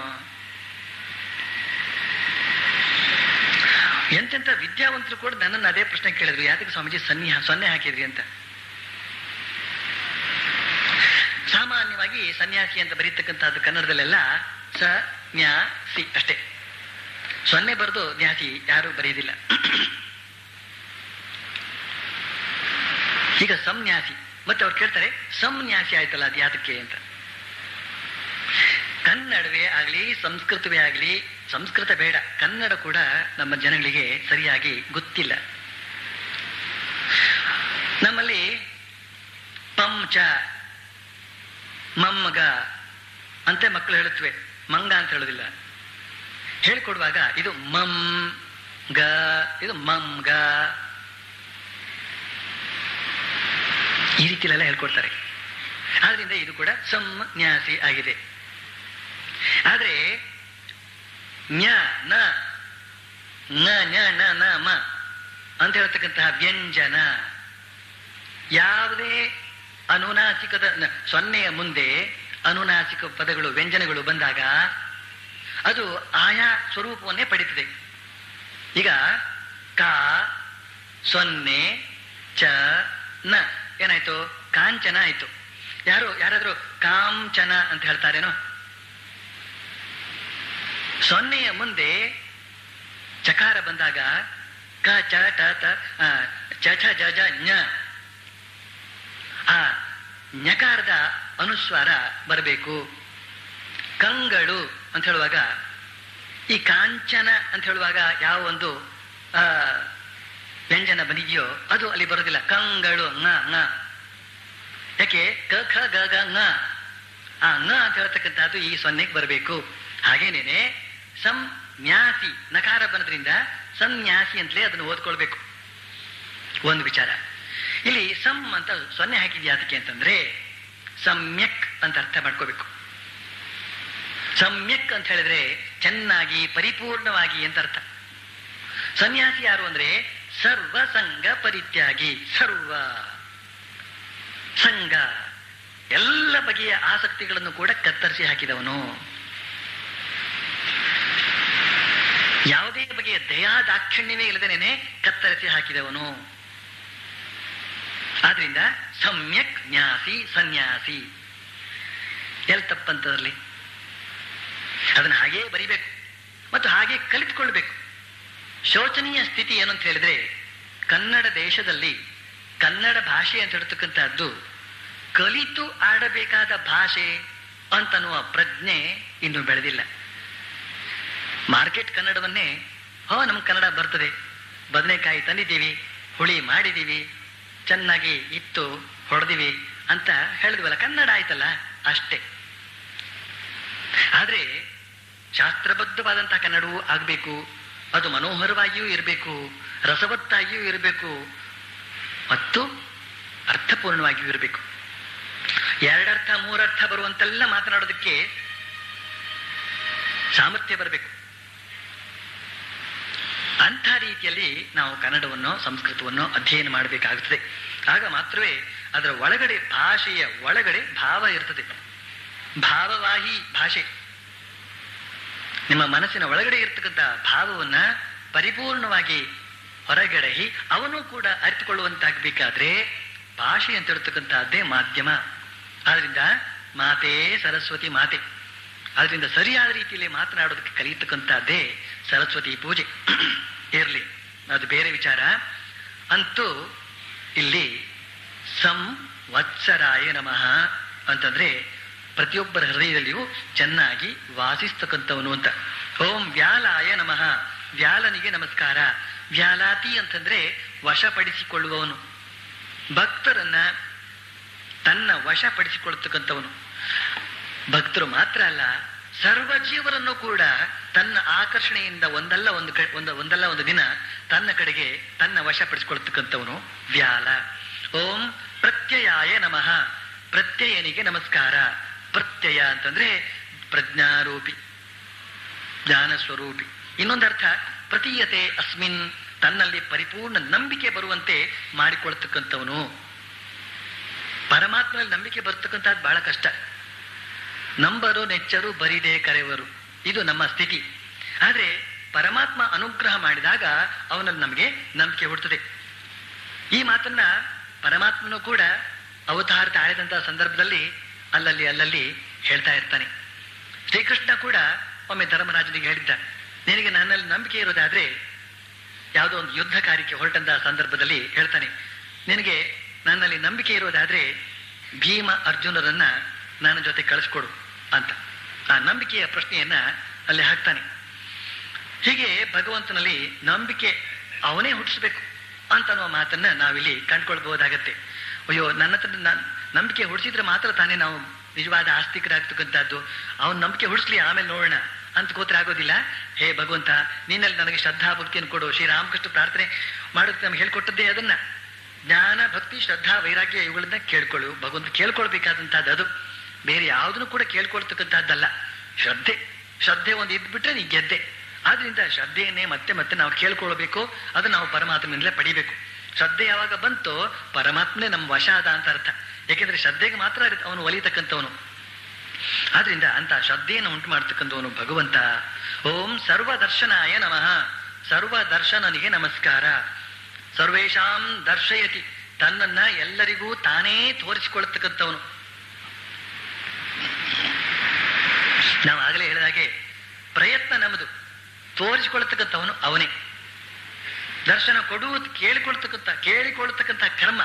ಎಂತೆಂತ ವಿದ್ಯಾವಂತರು ಕೂಡ ನನ್ನನ್ನು ಅದೇ ಪ್ರಶ್ನೆ ಕೇಳಿದ್ರು ಯಾತಕ್ಕೆ ಸ್ವಾಮೀಜಿ ಸನ್ನಿ ಸೊನ್ನೆ ಹಾಕಿದ್ರಿ ಅಂತ ಸಾಮಾನ್ಯವಾಗಿ ಸನ್ಯಾಸಿ ಅಂತ ಬರೀತಕ್ಕಂಥದ್ದು ಕನ್ನಡದಲ್ಲೆಲ್ಲ ಸ ನ್ಯಾ ಸಿ ಅಷ್ಟೇ ಸೊನ್ನೆ ಬರೆದು ನ್ಯಾಸಿ ಯಾರು ಬರೆಯುವುದಿಲ್ಲ ಈಗ ಸಂನ್ಯಾಸಿ ಮತ್ತೆ ಅವ್ರು ಕೇಳ್ತಾರೆ ಸಂನ್ಯಾಸಿ ಆಯ್ತಲ್ಲ ಅದು ಯಾತಕ್ಕೆ ಅಂತ ಕನ್ನಡವೇ ಆಗಲಿ ಸಂಸ್ಕೃತವೇ ಆಗಲಿ ಸಂಸ್ಕೃತ ಬೇಡ ಕನ್ನಡ ಕೂಡ ನಮ್ಮ ಜನಗಳಿಗೆ ಸರಿಯಾಗಿ ಗೊತ್ತಿಲ್ಲ ನಮ್ಮಲ್ಲಿ ಪಂಚ ಮಮ್ಮಗ ಅಂತ ಮಕ್ಕಳು ಹೇಳುತ್ತವೆ ಮಂಗ ಅಂತ ಹೇಳೋದಿಲ್ಲ ಹೇಳಿಕೊಡುವಾಗ ಇದು ಮಮ್ ಗ ಇದು ಮಮ್ ಗ ಈ ರೀತಿಲೆಲ್ಲ ಹೇಳ್ಕೊಡ್ತಾರೆ ಆದ್ರಿಂದ ಇದು ಕೂಡ ಸಂನ್ಯಾಸಿ ಆಗಿದೆ ಆದ್ರೆ ನ್ಯ ನ ನ ನ್ಯ ನ ನ ಮ ಅಂತ ಹೇಳ್ತಕ್ಕಂತಹ ವ್ಯಂಜನ ಯಾವುದೇ ಅನುನಾಸಿಕದ ನ- ಸೊನ್ನೆಯ ಮುಂದೆ ಅನುನಾಸಿಕ ಪದಗಳು ವ್ಯಂಜನಗಳು ಬಂದಾಗ ಅದು ಆಯಾ ಸ್ವರೂಪವನ್ನೇ ಪಡೀತದೆ ಈಗ ಕ ಸೊನ್ನೆ ಚ ನ ಏನಾಯ್ತು ಕಾಂಚನ ಆಯ್ತು ಯಾರು ಯಾರಾದ್ರೂ ಕಾಂಚನ ಅಂತ ಹೇಳ್ತಾರೇನೋ ಸೊನ್ನೆಯ ಮುಂದೆ ಚಕಾರ ಬಂದಾಗ ಕ ಚ ಟ ತ ಆ, ಚ ಛ ಜ ಜ ಞ ಆ ಞಕಾರದ ಅನುಸ್ವಾರ ಬರಬೇಕು ಕಂಗಳು ಅಂತ ಹೇಳುವಾಗ ಈ ಕಾಂಚನ ಅಂತ ಹೇಳುವಾಗ ಯಾವ ಒಂದು ಆ ವ್ಯಂಜನ ಬಂದಿದೆಯೋ ಅದು ಅಲ್ಲಿ ಬರೋದಿಲ್ಲ ಕಂಗಳು ಂಗ ಂಗ ಯಾಕೆ ಕ ಖ ಗ ಗ ಂಗ ಆ ಂಗ ಅಂತ ಹೇಳ್ತಕ್ಕಂಥದ್ದು ಈ ಸೊನ್ನೆಗೆ ಬರಬೇಕು ಹಾಗೇನೇನೆ ಸಂನ್ಯಾಸಿ ನಕಾರ ಬಂದ್ರಿಂದ ಸನ್ಯಾಸಿ ಅಂತಲೇ ಅದನ್ನು ಓದ್ಕೊಳ್ಬೇಕು ಒಂದು ವಿಚಾರ ಇಲ್ಲಿ ಸಂ ಅಂತ ಸೊನ್ನೆ ಹಾಕಿದ್ಯಾ ಅದಕ್ಕೆ ಅಂತಂದ್ರೆ ಸಮ್ಯಕ್ ಅಂತ ಅರ್ಥ ಮಾಡ್ಕೋಬೇಕು ಸಮ್ಯಕ್ ಅಂತ ಹೇಳಿದ್ರೆ ಚೆನ್ನಾಗಿ ಪರಿಪೂರ್ಣವಾಗಿ ಅಂತ ಅರ್ಥ ಸನ್ಯಾಸಿ ಯಾರು ಅಂದ್ರೆ ಸರ್ವ ಸಂಘ ಪರಿತ್ಯಾಗಿ ಸರ್ವ ಸಂಘ ಎಲ್ಲ ಬಗೆಯ ಆಸಕ್ತಿಗಳನ್ನು ಕೂಡ ಕತ್ತರಿಸಿ ಹಾಕಿದವನು ಯಾವುದೇ ಬಗೆಯ ದಯಾ ದಾಕ್ಷಿಣ್ಯವೇ ಇಲ್ಲದೇನೆ ಕತ್ತರಿಸಿ ಹಾಕಿದವನು ಆದ್ರಿಂದ ಸಮ್ಯಕ್ ನ್ಯಾಸಿ ಸನ್ಯಾಸಿ ಎಲ್ಲಿ ತಪ್ಪಂತದ್ರಲ್ಲಿ ಅದನ್ನ ಹಾಗೇ ಬರಿಬೇಕು ಮತ್ತು ಹಾಗೆ ಕಲಿತುಕೊಳ್ಬೇಕು ಶೋಚನೀಯ ಸ್ಥಿತಿ ಏನು ಅಂತ ಹೇಳಿದ್ರೆ ಕನ್ನಡ ದೇಶದಲ್ಲಿ ಕನ್ನಡ ಭಾಷೆ ಅಂತ ಹೇಳ್ತಕ್ಕಂಥದ್ದು ಕಲಿತು ಆಡಬೇಕಾದ ಭಾಷೆ ಅಂತನ್ನುವ ಪ್ರಜ್ಞೆ ಇನ್ನು ಬೆಳೆದಿಲ್ಲ ಮಾರ್ಕೆಟ್ ಕನ್ನಡವನ್ನೇ ಹೋ ನಮ್ಗೆ ಕನ್ನಡ ಬರ್ತದೆ ಬದನೆಕಾಯಿ ತಂದಿದ್ದೀವಿ ಹುಳಿ ಮಾಡಿದ್ದೀವಿ ಚೆನ್ನಾಗಿ ಇತ್ತು ಹೊಡೆದಿವಿ ಅಂತ ಹೇಳಿದ್ವಲ್ಲ ಕನ್ನಡ ಆಯ್ತಲ್ಲ ಅಷ್ಟೇ ಆದ್ರೆ ಶಾಸ್ತ್ರಬದ್ಧವಾದಂತಹ ಕನ್ನಡವೂ ಆಗಬೇಕು ಅದು ಮನೋಹರವಾಗಿಯೂ ಇರಬೇಕು ರಸವತ್ತಾಗಿಯೂ ಇರಬೇಕು ಮತ್ತು ಅರ್ಥಪೂರ್ಣವಾಗಿಯೂ ಇರಬೇಕು ಎರಡರ್ಥ ಮೂರರ್ಥ ಬರುವಂತೆಲ್ಲ ಮಾತನಾಡೋದಕ್ಕೆ ಸಾಮರ್ಥ್ಯ ಬರಬೇಕು ಅಂಥ ರೀತಿಯಲ್ಲಿ ನಾವು ಕನ್ನಡವನ್ನು ಸಂಸ್ಕೃತವನ್ನು ಅಧ್ಯಯನ ಮಾಡಬೇಕಾಗುತ್ತದೆ ಆಗ ಮಾತ್ರವೇ ಅದರ ಒಳಗಡೆ ಭಾಷೆಯ ಒಳಗಡೆ ಭಾವ ಇರ್ತದೆ ಭಾವವಾಹಿ ಭಾಷೆ ನಿಮ್ಮ ಮನಸ್ಸಿನ ಒಳಗಡೆ ಇರ್ತಕ್ಕಂಥ ಭಾವವನ್ನ ಪರಿಪೂರ್ಣವಾಗಿ ಹೊರಗಡೆ ಅವನು ಕೂಡ ಅರಿತುಕೊಳ್ಳುವಂತಾಗಬೇಕಾದ್ರೆ ಭಾಷೆ ಅಂತ ಹೇಳ್ತಕ್ಕಂಥದ್ದೇ ಮಾಧ್ಯಮ ಆದ್ರಿಂದ ಮಾತೇ ಸರಸ್ವತಿ ಮಾತೆ ಆದ್ರಿಂದ ಸರಿಯಾದ ರೀತಿಯಲ್ಲಿ ಮಾತನಾಡೋದಕ್ಕೆ ಕಲಿಯತಕ್ಕಂಥದ್ದೇ ಸರಸ್ವತಿ ಪೂಜೆ ಇರಲಿ ಅದು ಬೇರೆ ವಿಚಾರ ಅಂತೂ ಇಲ್ಲಿ ಸಂವತ್ಸರಾಯ ನಮಃ ಅಂತಂದ್ರೆ ಪ್ರತಿಯೊಬ್ಬರ ಹೃದಯದಲ್ಲಿಯೂ ಚೆನ್ನಾಗಿ ವಾಸಿಸ್ತಕ್ಕಂಥವನು ಅಂತ ಓಂ ವ್ಯಾಲಾಯ ನಮಃ ವ್ಯಾಲನಿಗೆ ನಮಸ್ಕಾರ ವ್ಯಾಲಾತಿ ಅಂತಂದ್ರೆ ವಶಪಡಿಸಿಕೊಳ್ಳುವವನು ಭಕ್ತರನ್ನ ತನ್ನ ವಶಪಡಿಸಿಕೊಳ್ಳತಕ್ಕಂಥವನು ಭಕ್ತರು ಮಾತ್ರ ಅಲ್ಲ ಸರ್ವ ಜೀವರನ್ನು ಕೂಡ ತನ್ನ ಆಕರ್ಷಣೆಯಿಂದ ಒಂದಲ್ಲ ಒಂದು ಕ- ಒಂದು ಒಂದಲ್ಲ ಒಂದು ದಿನ ತನ್ನ ಕಡೆಗೆ ತನ್ನ ವಶಪಡಿಸಿಕೊಳ್ತಕ್ಕಂಥವನು ವ್ಯಾಲ ಓಂ ಪ್ರತ್ಯಯಾಯ ನಮಃ ಪ್ರತ್ಯಯನಿಗೆ ನಮಸ್ಕಾರ ಪ್ರತ್ಯಯ ಅಂತಂದ್ರೆ ಪ್ರಜ್ಞಾರೂಪಿ ಜ್ಞಾನ ಸ್ವರೂಪಿ ಇನ್ನೊಂದರ್ಥ ಪ್ರತೀಯತೆ ಅಸ್ಮಿನ್ ತನ್ನಲ್ಲಿ ಪರಿಪೂರ್ಣ ನಂಬಿಕೆ ಬರುವಂತೆ ಮಾಡಿಕೊಳ್ತಕ್ಕಂಥವನು ಪರಮಾತ್ಮನಲ್ಲಿ ನಂಬಿಕೆ ಬರ್ತಕ್ಕಂಥದ್ದು ಬಹಳ ಕಷ್ಟ ನಂಬರು ನೆಚ್ಚರು ಬರಿದೆ ಕರೆವರು ಇದು ನಮ್ಮ ಸ್ಥಿತಿ ಆದ್ರೆ ಪರಮಾತ್ಮ ಅನುಗ್ರಹ ಮಾಡಿದಾಗ ಅವನಲ್ಲಿ ನಮಗೆ ನಂಬಿಕೆ ಹುಡ್ತದೆ ಈ ಮಾತನ್ನ ಪರಮಾತ್ಮನು ಕೂಡ ಅವತಾರ ತಾಳಿದಂತಹ ಸಂದರ್ಭದಲ್ಲಿ ಅಲ್ಲಲ್ಲಿ ಅಲ್ಲಲ್ಲಿ ಹೇಳ್ತಾ ಇರ್ತಾನೆ ಶ್ರೀಕೃಷ್ಣ ಕೂಡ ಒಮ್ಮೆ ಧರ್ಮರಾಜನಿಗೆ ಹೇಳಿದ್ದ ನಿನಗೆ ನನ್ನಲ್ಲಿ ನಂಬಿಕೆ ಇರೋದಾದ್ರೆ ಯಾವುದೋ ಒಂದು ಯುದ್ಧ ಕಾರ್ಯಕ್ಕೆ ಹೊರಟಂತಹ ಸಂದರ್ಭದಲ್ಲಿ ಹೇಳ್ತಾನೆ ನಿನಗೆ ನನ್ನಲ್ಲಿ ನಂಬಿಕೆ ಇರೋದಾದ್ರೆ ಭೀಮ ಅರ್ಜುನರನ್ನ ನನ್ನ ಜೊತೆ ಕಳಿಸ್ಕೊಡು ಅಂತ ಆ ನಂಬಿಕೆಯ ಪ್ರಶ್ನೆಯನ್ನ ಅಲ್ಲಿ ಹಾಕ್ತಾನೆ ಹೀಗೆ ಭಗವಂತನಲ್ಲಿ ನಂಬಿಕೆ ಅವನೇ ಹುಟ್ಟಿಸ್ಬೇಕು ಅಂತ ಅನ್ನುವ ಮಾತನ್ನ ನಾವಿಲ್ಲಿ ಕಂಡ್ಕೊಳ್ಬಹುದಾಗತ್ತೆ ಅಯ್ಯೋ ನನ್ನ ಹತ್ರ ನಾನ್- ನಂಬಿಕೆ ಹುಡ್ಸಿದ್ರೆ ಮಾತ್ರ ತಾನೇ ನಾವು ನಿಜವಾದ ಆಸ್ತಿಕರಾಗ್ತಕ್ಕಂಥದ್ದು ಅವನ ನಂಬಿಕೆ ಹುಡ್ಸ್ಲಿ ಆಮೇಲೆ ನೋಡೋಣ ಅಂತ ಕೂತ್ರೆ ಆಗೋದಿಲ್ಲ ಹೇ ಭಗವಂತ ನೀನಲ್ಲಿ ನನಗೆ ಶ್ರದ್ಧಾ ಭಕ್ತಿಯನ್ನು ಕೊಡು ಶ್ರೀರಾಮಕೃಷ್ಣ ಪ್ರಾರ್ಥನೆ ಮಾಡೋದಕ್ಕೆ ನಮ್ಗೆ ಹೇಳ್ಕೊಟ್ಟದ್ದೇ ಅದನ್ನ ಜ್ಞಾನ ಭಕ್ತಿ ಶ್ರದ್ಧಾ ವೈರಾಗ್ಯ ಇವುಗಳನ್ನ ಕೇಳ್ಕೊಳ್ಳು ಭಗವಂತ ಕೇಳ್ಕೊಳ್ಬೇಕಾದಂತಹದ್ದು ಅದು ಬೇರೆ ಯಾವುದನ್ನು ಕೂಡ ಕೇಳ್ಕೊಳ್ತಕ್ಕಂಥದ್ದಲ್ಲ ಶ್ರದ್ಧೆ ಶ್ರದ್ಧೆ ಒಂದು ಇದ್ಬಿಟ್ರೆ ನೀ ಗೆದ್ದೆ ಆದ್ರಿಂದ ಶ್ರದ್ಧೆಯನ್ನೇ ಮತ್ತೆ ಮತ್ತೆ ನಾವು ಕೇಳ್ಕೊಳ್ಬೇಕು ಅದು ನಾವು ಪರಮಾತ್ಮನಿಂದಲೇ ಪಡಿಬೇಕು ಶ್ರದ್ಧೆ ಯಾವಾಗ ಬಂತೋ ಪರಮಾತ್ಮನೇ ನಮ್ಮ ವಶ ಆದ ಅಂತ ಅರ್ಥ ಯಾಕೆಂದ್ರೆ ಶ್ರದ್ಧೆಗೆ ಮಾತ್ರ ಅವನು ಒಲಿತಕ್ಕಂಥವನು ಆದ್ರಿಂದ ಅಂತ ಶ್ರದ್ಧೆಯನ್ನು ಉಂಟು ಮಾಡ್ತಕ್ಕಂಥವನು ಭಗವಂತ ಓಂ ಸರ್ವ ದರ್ಶನಾಯ ನಮಃ ಸರ್ವ ದರ್ಶನನಿಗೆ ನಮಸ್ಕಾರ ಸರ್ವೇಶಾಂ ದರ್ಶಯತಿ ತನ್ನನ್ನ ಎಲ್ಲರಿಗೂ ತಾನೇ ತೋರಿಸಿಕೊಳ್ತಕ್ಕಂಥವನು ನಾವು ಆಗಲೇ ಹೇಳಿದ ಹಾಗೆ ಪ್ರಯತ್ನ ನಮ್ಮದು ತೋರಿಸಿಕೊಳ್ತಕ್ಕಂಥವನು ಅವನೇ ದರ್ಶನ ಕೊಡುವುದು ಕೇಳಿಕೊಳ್ತಕ್ಕಂಥ ಕೇಳಿಕೊಳ್ತಕ್ಕಂಥ ಕರ್ಮ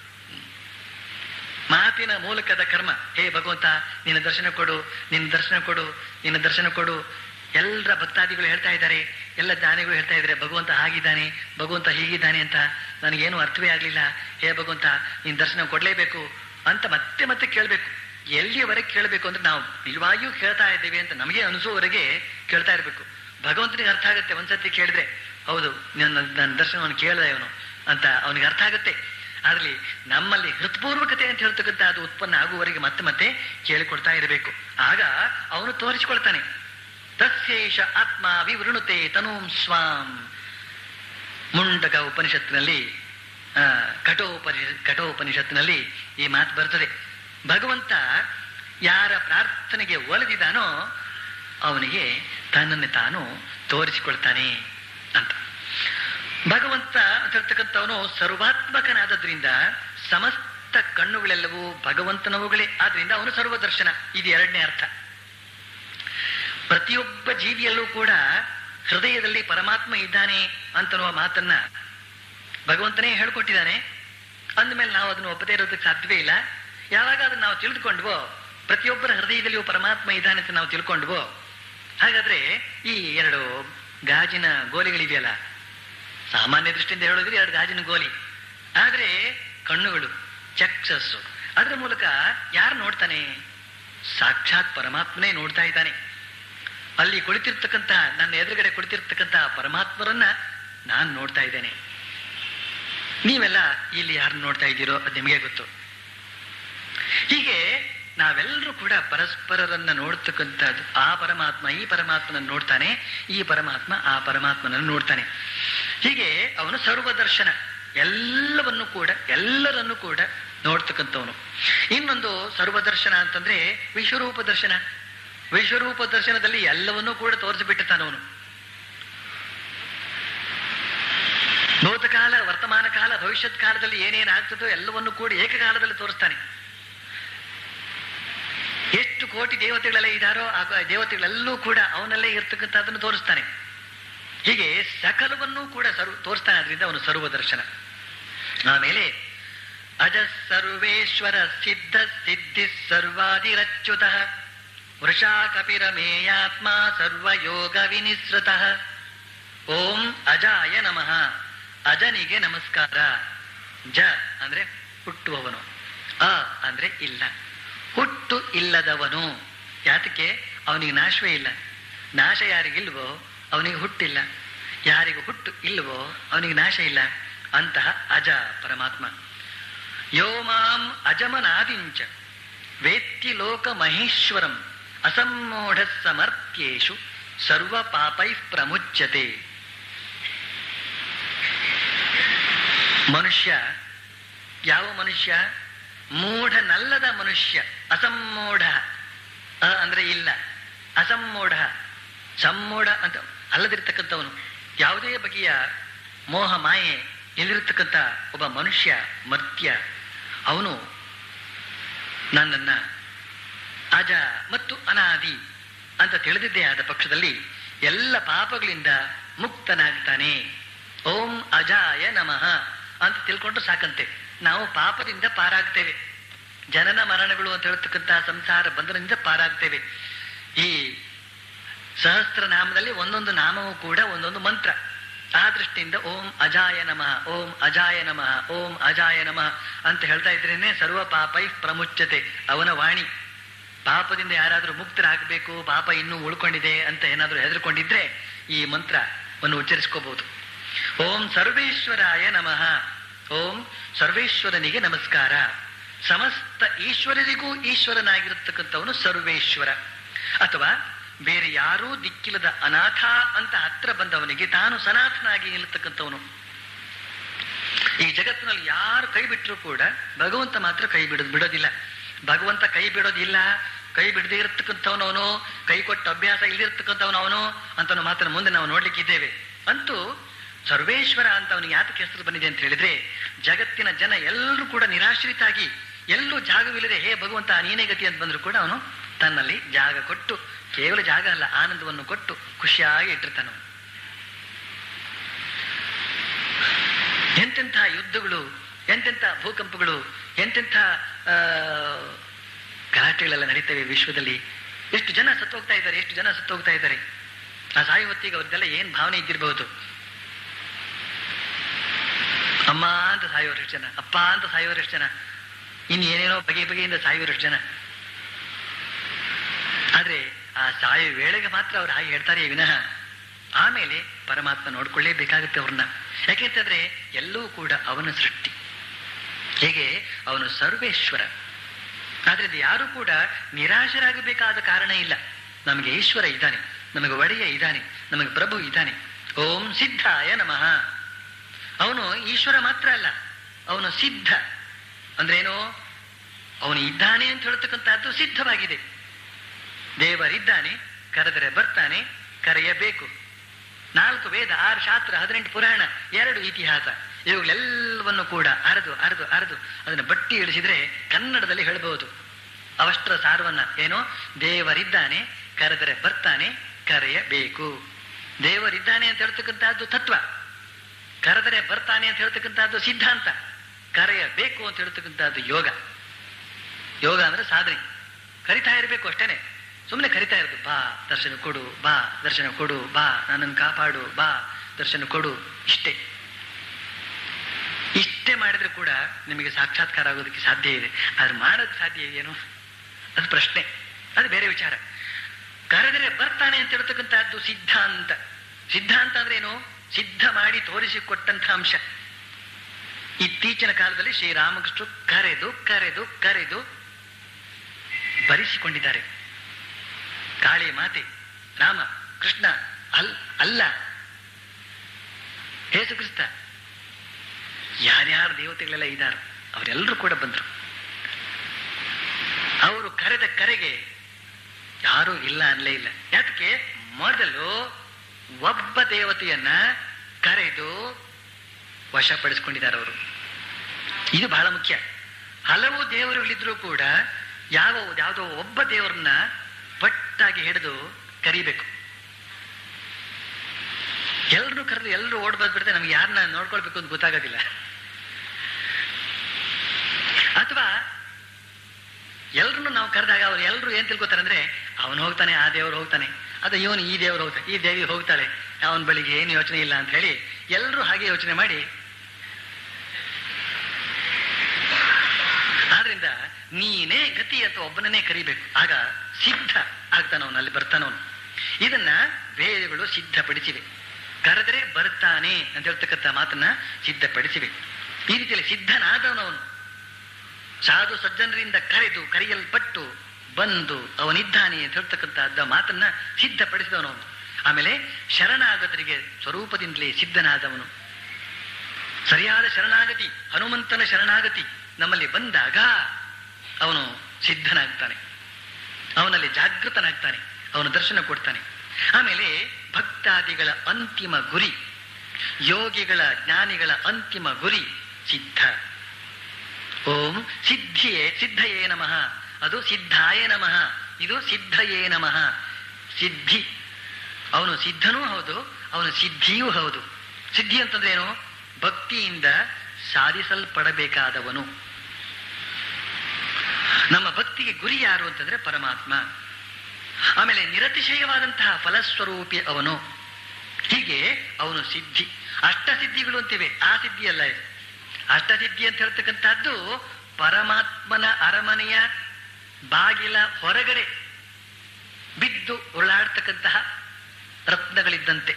ಮಾತಿನ ಮೂಲಕದ ಕರ್ಮ ಹೇ ಭಗವಂತ ನಿನ್ನ ದರ್ಶನ ಕೊಡು ನಿನ್ನ ದರ್ಶನ ಕೊಡು ನಿನ್ನ ದರ್ಶನ ಕೊಡು ಎಲ್ಲರ ಭಕ್ತಾದಿಗಳು ಹೇಳ್ತಾ ಇದ್ದಾರೆ ಎಲ್ಲ ಜ್ಞಾನಿಗಳು ಹೇಳ್ತಾ ಇದ್ದಾರೆ ಭಗವಂತ ಹಾಗಿದ್ದಾನೆ ಭಗವಂತ ಹೀಗಿದ್ದಾನೆ ಅಂತ ನನಗೇನು ಅರ್ಥವೇ ಆಗ್ಲಿಲ್ಲ ಹೇ ಭಗವಂತ ನಿನ್ ದರ್ಶನ ಕೊಡ್ಲೇಬೇಕು ಅಂತ ಮತ್ತೆ ಮತ್ತೆ ಕೇಳಬೇಕು ಎಲ್ಲಿಯವರೆಗೆ ಕೇಳಬೇಕು ಅಂದ್ರೆ ನಾವು ನಿಜವಾಗಿಯೂ ಕೇಳ್ತಾ ಇದ್ದೇವೆ ಅಂತ ನಮಗೆ ಅನಿಸೋವರೆಗೆ ಕೇಳ್ತಾ ಇರಬೇಕು ಭಗವಂತನಿಗೆ ಅರ್ಥ ಆಗುತ್ತೆ ಒಂದ್ಸತಿ ಕೇಳಿದ್ರೆ ಹೌದು ನನ್ನ ನನ್ನ ದರ್ಶನವನ್ನು ಕೇಳ್ದ ಇವನು ಅಂತ ಅವನಿಗೆ ಅರ್ಥ ಆಗುತ್ತೆ ಆದ್ರಲ್ಲಿ ನಮ್ಮಲ್ಲಿ ಹೃತ್ಪೂರ್ವಕತೆ ಅಂತ ಹೇಳ್ತಕ್ಕಂಥ ಅದು ಉತ್ಪನ್ನ ಆಗುವವರೆಗೆ ಮತ್ತೆ ಮತ್ತೆ ಕೇಳಿಕೊಡ್ತಾ ಇರಬೇಕು ಆಗ ಅವನು ತೋರಿಸಿಕೊಳ್ತಾನೆ ತಸ್ಯೇಷ ಆತ್ಮ ವಿವೃಣುತೆ ತನೂಂ ಸ್ವಾಂ ಮುಂಡಕ ಉಪನಿಷತ್ತಿನಲ್ಲಿ ಆ, ಕಠೋಪನಿ ಕಠೋಪನಿಷತ್ತಿನಲ್ಲಿ ಈ ಮಾತು ಬರ್ತದೆ ಭಗವಂತ ಯಾರ ಪ್ರಾರ್ಥನೆಗೆ ಒಲಿದಿದ್ದಾನೋ ಅವನಿಗೆ ತನ್ನನ್ನು ತಾನು ತೋರಿಸಿಕೊಳ್ತಾನೆ ಅಂತ ಭಗವಂತ ಅಂತ ಹೇಳ್ತಕ್ಕಂಥವನು ಸರ್ವಾತ್ಮಕನಾದದ್ರಿಂದ ಸಮಸ್ತ ಕಣ್ಣುಗಳೆಲ್ಲವೂ ಭಗವಂತನವುಗಳೇ ಆದ್ರಿಂದ ಅವನು ಸರ್ವದರ್ಶನ ಇದು ಎರಡನೇ ಅರ್ಥ ಪ್ರತಿಯೊಬ್ಬ ಜೀವಿಯಲ್ಲೂ ಕೂಡ ಹೃದಯದಲ್ಲಿ ಪರಮಾತ್ಮ ಇದ್ದಾನೆ ಅಂತನ್ನುವ ಮಾತನ್ನ ಭಗವಂತನೇ ಹೇಳ್ಕೊಟ್ಟಿದ್ದಾನೆ ಅಂದಮೇಲೆ ನಾವು ಅದನ್ನು ಒಪ್ಪದೇ ಇರೋದಕ್ಕೆ ಸಾಧ್ಯವೇ ಇಲ್ಲ ಯಾವಾಗ ಅದನ್ನ ನಾವು ತಿಳಿದುಕೊಂಡ್ವೋ ಪ್ರತಿಯೊಬ್ಬರ ಹೃದಯದಲ್ಲಿಯೂ ಪರಮಾತ್ಮ ಇದ್ದಾನೆ ಅಂತ ನಾವು ತಿಳ್ಕೊಂಡ್ವೋ ಹಾಗಾದ್ರೆ ಈ ಎರಡು ಗಾಜಿನ ಗೋಲಿಗಳಿದೆಯಲ್ಲ ಸಾಮಾನ್ಯ ದೃಷ್ಟಿಯಿಂದ ಹೇಳಿದ್ರೆ ಎರಡು ಗಾಜಿನ ಗೋಲಿ ಆದ್ರೆ ಕಣ್ಣುಗಳು ಚಕ್ಷಸ್ಸು ಅದರ ಮೂಲಕ ಯಾರು ನೋಡ್ತಾನೆ ಸಾಕ್ಷಾತ್ ಪರಮಾತ್ಮನೇ ನೋಡ್ತಾ ಇದ್ದಾನೆ ಅಲ್ಲಿ ಕುಳಿತಿರ್ತಕ್ಕಂಥ ನನ್ನ ಎದುರುಗಡೆ ಕುಳಿತಿರ್ತಕ್ಕಂಥ ಪರಮಾತ್ಮರನ್ನ ನಾನು ನೋಡ್ತಾ ಇದ್ದೇನೆ ನೀವೆಲ್ಲ ಇಲ್ಲಿ ಯಾರನ್ನ ನೋಡ್ತಾ ಇದ್ದೀರೋ ಅದು ನಿಮಗೆ ಗೊತ್ತು ಹೀಗೆ ನಾವೆಲ್ಲರೂ ಕೂಡ ಪರಸ್ಪರರನ್ನ ನೋಡ್ತಕ್ಕಂಥದ್ದು ಆ ಪರಮಾತ್ಮ ಈ ಪರಮಾತ್ಮನನ್ನು ನೋಡ್ತಾನೆ ಈ ಪರಮಾತ್ಮ ಆ ಪರಮಾತ್ಮನನ್ನು ನೋಡ್ತಾನೆ ಹೀಗೆ ಅವನು ಸರ್ವದರ್ಶನ ಎಲ್ಲವನ್ನು ಕೂಡ ಎಲ್ಲರನ್ನು ಕೂಡ ನೋಡ್ತಕ್ಕಂಥವನು ಇನ್ನೊಂದು ಸರ್ವದರ್ಶನ ಅಂತಂದ್ರೆ ವಿಶ್ವರೂಪ ದರ್ಶನ ವಿಶ್ವರೂಪ ದರ್ಶನದಲ್ಲಿ ಎಲ್ಲವನ್ನೂ ಕೂಡ ತೋರಿಸಿಬಿಟ್ಟಿರ್ತಾನವನು ಭೂತಕಾಲ ವರ್ತಮಾನ ಕಾಲ ಭವಿಷ್ಯತ್ ಕಾಲದಲ್ಲಿ ಏನೇನಾಗ್ತದೋ ಎಲ್ಲವನ್ನೂ ಕೂಡ ಏಕಕಾಲದಲ್ಲಿ ತೋರಿಸ್ತಾನೆ ಎಷ್ಟು ಕೋಟಿ ದೇವತೆಗಳೆಲ್ಲ ಇದ್ದಾರೋ ಆ ದೇವತೆಗಳೆಲ್ಲೂ ಕೂಡ ಅವನಲ್ಲೇ ಇರ್ತಕ್ಕಂಥದ್ದನ್ನು ತೋರಿಸ್ತಾನೆ ಹೀಗೆ ಸಕಲವನ್ನೂ ಕೂಡ ಸರ್ವ ತೋರಿಸ್ತಾನೆ ಅದರಿಂದ ಅವನು ಸರ್ವದರ್ಶನ ಆಮೇಲೆ ಅಜ ಸರ್ವೇಶ್ವರ ಸಿದ್ಧ ಸಿದ್ಧಿ ಸರ್ವಾದಿರಚ್ಯುತ ವೃಷಾ ಕಪಿರಮೇಯಾತ್ಮ ಸರ್ವಯೋಗ ವಿನಿಸೃತ ಓಂ ಅಜಾಯ ನಮಃ ಅಜನಿಗೆ ನಮಸ್ಕಾರ ಜ ಅಂದ್ರೆ ಹುಟ್ಟುವವನು ಅ ಅಂದ್ರೆ ಇಲ್ಲ ಹುಟ್ಟು ಇಲ್ಲದವನು ಯಾತಕ್ಕೆ ಅವನಿಗೆ ನಾಶವೇ ಇಲ್ಲ ನಾಶ ಯಾರಿಗಿಲ್ವೋ ಅವನಿಗೆ ಹುಟ್ಟಿಲ್ಲ ಯಾರಿಗೂ ಹುಟ್ಟು ಇಲ್ವೋ ಅವನಿಗೆ ನಾಶ ಇಲ್ಲ ಅಂತಹ ಅಜ ಪರಮಾತ್ಮ ಯೋ ಮಾಂ ಅಜಮನಾದಿಂಚ ವೇತ್ತಿ ಲೋಕ ಮಹೇಶ್ವರಂ ಅಸಮ್ಮೂಢ ಸಮರ್ಥ್ಯೇಷು ಸರ್ವ ಪಾಪೈ ಪ್ರಮುಚ್ಯತೆ ಮನುಷ್ಯ ಯಾವ ಮನುಷ್ಯ ಮೂಢನಲ್ಲದ ಮನುಷ್ಯ ಅಸಮ್ಮೂಢ ಅ ಅಂದ್ರೆ ಇಲ್ಲ ಅಸಮ್ಮೂಢ ಸಮ್ಮೂಢ ಅಂತ ಅಲ್ಲದಿರ್ತಕ್ಕಂಥವನು ಯಾವುದೇ ಬಗೆಯ ಮೋಹ ಮಾಯೆ ಇಲ್ಲಿರ್ತಕ್ಕಂಥ ಒಬ್ಬ ಮನುಷ್ಯ ಮರ್ತ್ಯ ಅವನು ನನ್ನನ್ನ ಅಜ ಮತ್ತು ಅನಾದಿ ಅಂತ ತಿಳಿದಿದ್ದೇ ಆದ ಪಕ್ಷದಲ್ಲಿ ಎಲ್ಲ ಪಾಪಗಳಿಂದ ಮುಕ್ತನಾಗ್ತಾನೆ ಓಂ ಅಜಾಯ ನಮಃ ಅಂತ ತಿಳ್ಕೊಂಡು ಸಾಕಂತೆ ನಾವು ಪಾಪದಿಂದ ಪಾರಾಗ್ತೇವೆ ಜನನ ಮರಣಗಳು ಅಂತ ಹೇಳ್ತಕ್ಕಂತಹ ಸಂಸಾರ ಬಂಧನದಿಂದ ಪಾರಾಗ್ತೇವೆ ಈ ಸಹಸ್ರ ನಾಮದಲ್ಲಿ ಒಂದೊಂದು ನಾಮವೂ ಕೂಡ ಒಂದೊಂದು ಮಂತ್ರ ಆ ದೃಷ್ಟಿಯಿಂದ ಓಂ ಅಜಾಯ ನಮಃ ಓಂ ಅಜಾಯ ನಮಃ ಓಂ ಅಜಾಯ ನಮಃ ಅಂತ ಹೇಳ್ತಾ ಇದ್ರೇನೆ ಸರ್ವ ಪಾಪೈ ಪ್ರಮುಚ್ಯತೆ ಅವನ ವಾಣಿ ಪಾಪದಿಂದ ಯಾರಾದ್ರೂ ಮುಕ್ತರಾಗಬೇಕು ಪಾಪ ಇನ್ನೂ ಉಳ್ಕೊಂಡಿದೆ ಅಂತ ಏನಾದ್ರೂ ಹೆದರ್ಕೊಂಡಿದ್ರೆ ಈ ಮಂತ್ರವನ್ನು ಉಚ್ಚರಿಸ್ಕೋಬಹುದು ಓಂ ಸರ್ವೇಶ್ವರಾಯ ನಮಃ ಓಂ ಸರ್ವೇಶ್ವರನಿಗೆ ನಮಸ್ಕಾರ ಸಮಸ್ತ ಈಶ್ವರರಿಗೂ ಈಶ್ವರನಾಗಿರತಕ್ಕಂಥವನು ಸರ್ವೇಶ್ವರ ಅಥವಾ ಬೇರೆ ಯಾರೂ ದಿಕ್ಕಿಲ್ಲದ ಅನಾಥ ಅಂತ ಹತ್ರ ಬಂದವನಿಗೆ ತಾನು ಸನಾಥನಾಗಿ ನಿಲ್ಲತಕ್ಕಂಥವನು ಈ ಜಗತ್ತಿನಲ್ಲಿ ಯಾರು ಕೈ ಬಿಟ್ಟರು ಕೂಡ ಭಗವಂತ ಮಾತ್ರ ಕೈ ಬಿಡೋದು ಬಿಡೋದಿಲ್ಲ ಭಗವಂತ ಕೈ ಬಿಡೋದಿಲ್ಲ ಕೈ ಬಿಡದೇ ಇರತಕ್ಕಂಥವನು ಅವನು ಕೈ ಕೊಟ್ಟ ಅಭ್ಯಾಸ ಇಲ್ಲಿರ್ತಕ್ಕಂಥವನು ಅವನು ಅಂತ ಮಾತ್ರ ಮುಂದೆ ನಾವು ನೋಡ್ಲಿಕ್ಕಿದ್ದೇವೆ ಅಂತೂ ಸರ್ವೇಶ್ವರ ಅಂತ ಅವನಿಗೆ ಯಾತಕ್ಕೆ ಹೆಸರು ಬಂದಿದೆ ಅಂತ ಹೇಳಿದ್ರೆ ಜಗತ್ತಿನ ಜನ ಎಲ್ಲರೂ ಕೂಡ ನಿರಾಶ್ರಿತಾಗಿ ಎಲ್ಲೂ ಜಾಗವಿಲ್ಲದೆ ಹೇ ಭಗವಂತ ನೀನೇ ಗತಿ ಅಂತ ಬಂದ್ರು ಕೂಡ ಅವನು ತನ್ನಲ್ಲಿ ಜಾಗ ಕೊಟ್ಟು ಕೇವಲ ಜಾಗ ಅಲ್ಲ ಆನಂದವನ್ನು ಕೊಟ್ಟು ಖುಷಿಯಾಗಿ ಇಟ್ಟಿರ್ತಾನ ಅವನು ಎಂತೆಂಥ ಯುದ್ಧಗಳು ಎಂತೆಂಥ ಭೂಕಂಪಗಳು ಎಂತೆಂಥ ಆ, ಗಲಾಟೆಗಳೆಲ್ಲ ನಡೀತವೆ ವಿಶ್ವದಲ್ಲಿ ಎಷ್ಟು ಜನ ಸತ್ತೋಗ್ತಾ ಇದ್ದಾರೆ ಎಷ್ಟು ಜನ ಸತ್ತೋಗ್ತಾ ಇದ್ದಾರೆ ಆ ಸಾಯಿ ಹೊತ್ತಿಗೆ ಅವ್ರದ್ದೆಲ್ಲ ಏನ್ ಭಾವನೆ ಇದ್ದಿರಬಹುದು ಅಮ್ಮ ಅಂತ ಸಾಯೋರು ಎಷ್ಟು ಜನ ಅಪ್ಪ ಅಂತ ಸಾಯೋರು ಎಷ್ಟು ಜನ ಇನ್ ಏನೇನೋ ಬಗೆ ಬಗೆಯಿಂದ ಸಾಯೋರು ಎಷ್ಟು ಜನ ಆದ್ರೆ ಆ ಸಾಯೋ ವೇಳೆಗೆ ಮಾತ್ರ ಅವ್ರು ಹಾಗೆ ಹೇಳ್ತಾರೆ ವಿನಃ ಆಮೇಲೆ ಪರಮಾತ್ಮ ನೋಡ್ಕೊಳ್ಳೇಬೇಕಾಗುತ್ತೆ ಅವ್ರನ್ನ ಯಾಕೆಂತಂದ್ರೆ ಎಲ್ಲವೂ ಕೂಡ ಅವನ ಸೃಷ್ಟಿ ಹೇಗೆ ಅವನು ಸರ್ವೇಶ್ವರ ಆದ್ರಿಂದ ಯಾರು ಕೂಡ ನಿರಾಶರಾಗಬೇಕಾದ ಕಾರಣ ಇಲ್ಲ ನಮಗೆ ಈಶ್ವರ ಇದ್ದಾನೆ ನಮಗೆ ಒಡೆಯ ಇದ್ದಾನೆ ನಮಗೆ ಪ್ರಭು ಇದ್ದಾನೆ ಓಂ ಸಿದ್ಧಾಯ ನಮಃ ಅವನು ಈಶ್ವರ ಮಾತ್ರ ಅಲ್ಲ ಅವನು ಸಿದ್ಧ ಅಂದ್ರೇನು ಅವನು ಇದ್ದಾನೆ ಅಂತ ಹೇಳ್ತಕ್ಕಂಥದ್ದು ಸಿದ್ಧವಾಗಿದೆ ದೇವರಿದ್ದಾನೆ ಕರೆದರೆ ಬರ್ತಾನೆ ಕರೆಯಬೇಕು ನಾಲ್ಕು ವೇದ ಆರು ಶಾಸ್ತ್ರ ಹದಿನೆಂಟು ಪುರಾಣ ಎರಡು ಇತಿಹಾಸ ಇವುಗಳೆಲ್ಲವನ್ನು ಕೂಡ ಅರೆದು ಅರೆದು ಅರೆದು ಅದನ್ನು ಬಟ್ಟಿ ಇಳಿಸಿದ್ರೆ ಕನ್ನಡದಲ್ಲಿ ಹೇಳಬಹುದು ಅವಷ್ಟರ ಸಾರವನ್ನ ಏನೋ ದೇವರಿದ್ದಾನೆ ಕರೆದರೆ ಬರ್ತಾನೆ ಕರೆಯಬೇಕು ದೇವರಿದ್ದಾನೆ ಅಂತ ಹೇಳ್ತಕ್ಕಂತಹದ್ದು ತತ್ವ ಕರೆದರೆ ಬರ್ತಾನೆ ಅಂತ ಹೇಳ್ತಕ್ಕಂತಹದ್ದು ಸಿದ್ಧಾಂತ ಕರೆಯಬೇಕು ಅಂತ ಹೇಳ್ತಕ್ಕಂತಹದ್ದು ಯೋಗ ಯೋಗ ಅಂದ್ರೆ ಸಾಧನೆ ಕರಿತಾ ಇರಬೇಕು ಅಷ್ಟೇನೆ ಸುಮ್ಮನೆ ಕರಿತಾ ಇರೋದು ಬಾ ದರ್ಶನ ಕೊಡು ಬಾ ದರ್ಶನ ಕೊಡು ಬಾ ನನ್ನನ್ನು ಕಾಪಾಡು ಬಾ ದರ್ಶನ ಕೊಡು ಇಷ್ಟೇ ಇಷ್ಟೇ ಮಾಡಿದ್ರೆ ಕೂಡ ನಿಮಗೆ ಸಾಕ್ಷಾತ್ಕಾರ ಆಗೋದಕ್ಕೆ ಸಾಧ್ಯ ಇದೆ ಆದ್ರೆ ಮಾಡೋದಕ್ಕೆ ಸಾಧ್ಯ ಇದೆಯೇನು ಅದು ಪ್ರಶ್ನೆ ಅದು ಬೇರೆ ವಿಚಾರ ಕರೆದರೆ ಬರ್ತಾನೆ ಅಂತ ಹೇಳ್ತಕ್ಕಂತಹದ್ದು ಸಿದ್ಧಾಂತ ಸಿದ್ಧಾಂತ ಅಂದ್ರೆ ಏನು ಸಿದ್ಧ ಮಾಡಿ ತೋರಿಸಿಕೊಟ್ಟಂತಹ ಅಂಶ ಇತ್ತೀಚಿನ ಕಾಲದಲ್ಲಿ ಶ್ರೀರಾಮಕೃಷ್ಣರು ಕರೆದು ಕರೆದು ಕರೆದು ಬರಿಸಿಕೊಂಡಿದ್ದಾರೆ ಕಾಳಿ ಮಾತೆ ರಾಮ ಕೃಷ್ಣ ಅಲ್ ಅಲ್ಲ ಯೇಸು ಕ್ರಿಸ್ತ ಯಾರ್ಯಾರು ದೇವತೆಗಳೆಲ್ಲ ಇದ್ದಾರೆ ಅವರೆಲ್ಲರೂ ಕೂಡ ಬಂದರು ಅವರು ಕರೆದ ಕರೆಗೆ ಯಾರೂ ಇಲ್ಲ ಅನ್ಲೇ ಇಲ್ಲ ಯಾಕೆ ಮೊದಲು ಒಬ್ಬ ದೇವತೆಯನ್ನ ಕರೆದು ವಶಪಡಿಸ್ಕೊಂಡಿದ್ದಾರೆ ಅವರು ಇದು ಬಹಳ ಮುಖ್ಯ ಹಲವು ದೇವರುಗಳಿದ್ರೂ ಕೂಡ ಯಾವ ಯಾವುದೋ ಒಬ್ಬ ದೇವರನ್ನ ಒಟ್ಟಾಗಿ ಹಿಡಿದು ಕರಿಬೇಕು ಎಲ್ಲರೂ ಕರೆದು ಎಲ್ಲರೂ ಓಡ್ ಬಂದ್ಬಿಡ್ತಾರೆ ನಮ್ಗೆ ಯಾರನ್ನ ನೋಡ್ಕೊಳ್ಬೇಕು ಅಂತ ಗೊತ್ತಾಗೋದಿಲ್ಲ ಅಥವಾ ಎಲ್ರನ್ನು ನಾವು ಕರೆದಾಗ ಅವ್ರು ಎಲ್ಲರೂ ಏನ್ ತಿಳ್ಕೊತಾರೆ ಅಂದ್ರೆ ಅವನು ಹೋಗ್ತಾನೆ ಆ ದೇವರು ಹೋಗ್ತಾನೆ ಅದು ಇವನು ಈ ದೇವರು ಹೋಗ್ತಾನೆ ಈ ದೇವಿ ಹೋಗ್ತಾಳೆ ಅವನ ಬಳಿಗೆ ಏನು ಯೋಚನೆ ಇಲ್ಲ ಅಂತ ಹೇಳಿ ಎಲ್ಲರೂ ಹಾಗೆ ಯೋಚನೆ ಮಾಡಿ ಆದ್ರಿಂದ ನೀನೇ ಗತಿ ಅಂತ ಒಬ್ಬನನ್ನೇ ಕರಿಬೇಕು ಆಗ ಸಿದ್ಧ ಆಗ್ತಾನವನು ಅಲ್ಲಿ ಬರ್ತಾನವನು ಇದನ್ನ ವೇದಗಳು ಸಿದ್ಧಪಡಿಸಿವೆ ಕರೆದರೆ ಬರ್ತಾನೆ ಅಂತ ಹೇಳ್ತಕ್ಕಂಥ ಮಾತನ್ನ ಸಿದ್ಧಪಡಿಸಿವೆ ಈ ರೀತಿಯಲ್ಲಿ ಸಿದ್ಧನಾದವನವನು ಸಾಧು ಸಜ್ಜನರಿಂದ ಕರೆದು ಕರೆಯಲ್ಪಟ್ಟು ಬಂದು ಅವನಿದ್ದಾನೆ ಅಂತ ಹೇಳ್ತಕ್ಕಂಥದ್ದ ಮಾತನ್ನ ಸಿದ್ಧಪಡಿಸಿದವನವನು ಆಮೇಲೆ ಶರಣಾಗತರಿಗೆ ಸ್ವರೂಪದಿಂದಲೇ ಸಿದ್ಧನಾದವನು ಸರಿಯಾದ ಶರಣಾಗತಿ ಹನುಮಂತನ ಶರಣಾಗತಿ ನಮ್ಮಲ್ಲಿ ಬಂದಾಗ ಅವನು ಸಿದ್ಧನಾಗ್ತಾನೆ ಅವನಲ್ಲಿ ಜಾಗೃತನಾಗ್ತಾನೆ ಅವನು ದರ್ಶನ ಕೊಡ್ತಾನೆ ಆಮೇಲೆ ಭಕ್ತಾದಿಗಳ ಅಂತಿಮ ಗುರಿ ಯೋಗಿಗಳ ಜ್ಞಾನಿಗಳ ಅಂತಿಮ ಗುರಿ ಸಿದ್ಧ ಓಂ ಸಿದ್ಧಿಯೇ ಸಿದ್ಧಯೇ ನಮಃ ಅದು ಸಿದ್ಧಾಯ ನಮಃ ಇದು ಸಿದ್ಧಯೇ ನಮಃ ಸಿದ್ಧಿ ಅವನು ಸಿದ್ಧನೂ ಹೌದು ಅವನು ಸಿದ್ಧಿಯೂ ಹೌದು ಸಿದ್ಧಿ ಅಂತಂದ್ರೆ ಏನು ಭಕ್ತಿಯಿಂದ ಸಾಧಿಸಲ್ಪಡಬೇಕಾದವನು ನಮ್ಮ ಭಕ್ತಿಗೆ ಗುರಿ ಯಾರು ಅಂತಂದ್ರೆ ಪರಮಾತ್ಮ ಆಮೇಲೆ ನಿರತಿಶಯವಾದಂತಹ ಫಲಸ್ವರೂಪಿ ಅವನು ಹೀಗೆ ಅವನು ಸಿದ್ಧಿ ಅಷ್ಟಸಿದ್ಧಿಗಳು ಅಂತಿವೆ ಆ ಸಿದ್ಧಿ ಅಲ್ಲ ಇದು ಅಷ್ಟಸಿದ್ಧಿ ಅಂತ ಹೇಳ್ತಕ್ಕಂಥದ್ದು ಪರಮಾತ್ಮನ ಅರಮನೆಯ ಬಾಗಿಲ ಹೊರಗಡೆ ಬಿದ್ದು ಉರುಳಾಡ್ತಕ್ಕಂತಹ ರತ್ನಗಳಿದ್ದಂತೆ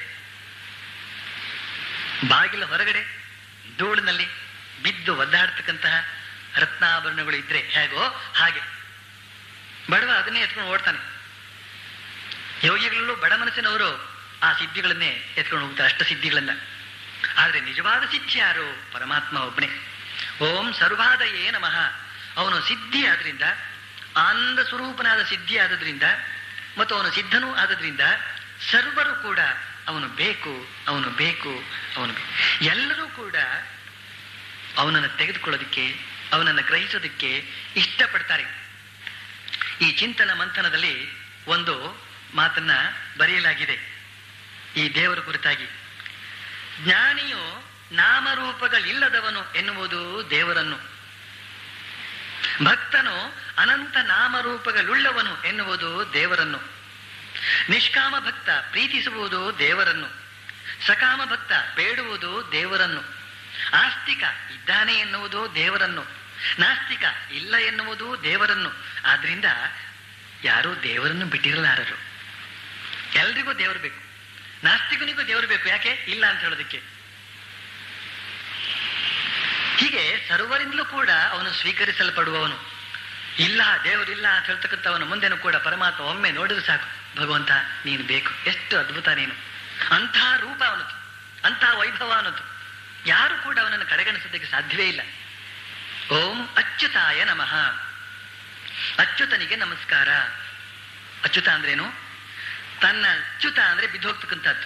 ಬಾಗಿಲ ಹೊರಗಡೆ ಧೂಳಿನಲ್ಲಿ ಬಿದ್ದು ಒದ್ದಾಡ್ತಕ್ಕಂತಹ ರತ್ನಾಭರಣಗಳು ಇದ್ರೆ ಹೇಗೋ ಹಾಗೆ ಬಡವ ಅದನ್ನೇ ಎತ್ಕೊಂಡು ಓಡ್ತಾನೆ ಯೋಗಿಗಳಲ್ಲೂ ಬಡ ಮನಸ್ಸಿನವರು ಆ ಸಿದ್ಧಿಗಳನ್ನೇ ಎತ್ಕೊಂಡು ಹೋಗ್ತಾರೆ ಅಷ್ಟ ಸಿದ್ಧಿಗಳನ್ನ ಆದ್ರೆ ನಿಜವಾದ ಸಿದ್ಧಿ ಯಾರು ಪರಮಾತ್ಮ ಒಬ್ಬನೇ ಓಂ ಸರ್ವಾದಯೇ ನಮಃ ಅವನು ಸಿದ್ಧಿ ಆದ್ರಿಂದ ಆನಂದ ಸ್ವರೂಪನಾದ ಸಿದ್ಧಿ ಆದದ್ರಿಂದ ಮತ್ತು ಅವನು ಸಿದ್ಧನೂ ಆದದ್ರಿಂದ ಸರ್ವರು ಕೂಡ ಅವನು ಬೇಕು ಅವನು ಬೇಕು ಅವನು ಬೇಕು ಎಲ್ಲರೂ ಕೂಡ ಅವನನ್ನು ತೆಗೆದುಕೊಳ್ಳೋದಕ್ಕೆ ಅವನನ್ನು ಗ್ರಹಿಸೋದಕ್ಕೆ ಇಷ್ಟಪಡ್ತಾರೆ ಈ ಚಿಂತನ ಮಂಥನದಲ್ಲಿ ಒಂದು ಮಾತನ್ನ ಬರೆಯಲಾಗಿದೆ ಈ ದೇವರ ಕುರಿತಾಗಿ ಜ್ಞಾನಿಯು ನಾಮರೂಪಗಳಿಲ್ಲದವನು ಎನ್ನುವುದು ದೇವರನ್ನು ಭಕ್ತನು ಅನಂತ ನಾಮರೂಪಗಳುಳ್ಳವನು ಎನ್ನುವುದು ದೇವರನ್ನು ನಿಷ್ಕಾಮ ಭಕ್ತ ಪ್ರೀತಿಸುವುದು ದೇವರನ್ನು ಸಕಾಮ ಭಕ್ತ ಬೇಡುವುದು ದೇವರನ್ನು ಆಸ್ತಿಕ ಇದ್ದಾನೆ ಎನ್ನುವುದು ದೇವರನ್ನು ನಾಸ್ತಿಕ ಇಲ್ಲ ಎನ್ನುವುದು ದೇವರನ್ನು ಆದ್ರಿಂದ ಯಾರೂ ದೇವರನ್ನು ಬಿಟ್ಟಿರಲಾರರು ಎಲ್ರಿಗೂ ದೇವರು ಬೇಕು ನಾಸ್ತಿಕನಿಗೂ ದೇವರು ಬೇಕು ಯಾಕೆ ಇಲ್ಲ ಅಂತ ಹೇಳೋದಕ್ಕೆ ಹೀಗೆ ಸರ್ವರಿಂದಲೂ ಕೂಡ ಅವನು ಸ್ವೀಕರಿಸಲ್ಪಡುವವನು ಇಲ್ಲ ದೇವರಿಲ್ಲ ಅಂತ ಹೇಳ್ತಕ್ಕಂಥವನು ಮುಂದೆನೂ ಕೂಡ ಪರಮಾತ್ಮ ಒಮ್ಮೆ ನೋಡಿದ್ರೆ ಸಾಕು ಭಗವಂತ ನೀನು ಬೇಕು ಎಷ್ಟು ಅದ್ಭುತ ನೀನು ಅಂಥ ರೂಪ ಅವನದು ಅಂಥ ವೈಭವ ಅವನದು ಯಾರು ಕೂಡ ಅವನನ್ನು ಕಡೆಗಣಿಸೋದಕ್ಕೆ ಸಾಧ್ಯವೇ ಇಲ್ಲ ಓಂ ಅಚ್ಯುತಾಯ ನಮಃ ಅಚ್ಯುತನಿಗೆ ನಮಸ್ಕಾರ ಅಚ್ಯುತ ಅಂದ್ರೇನು ತನ್ನ ಅಚ್ಯುತ ಅಂದ್ರೆ ಬಿದ್ದೋಗ್ತಕ್ಕಂಥದ್ದು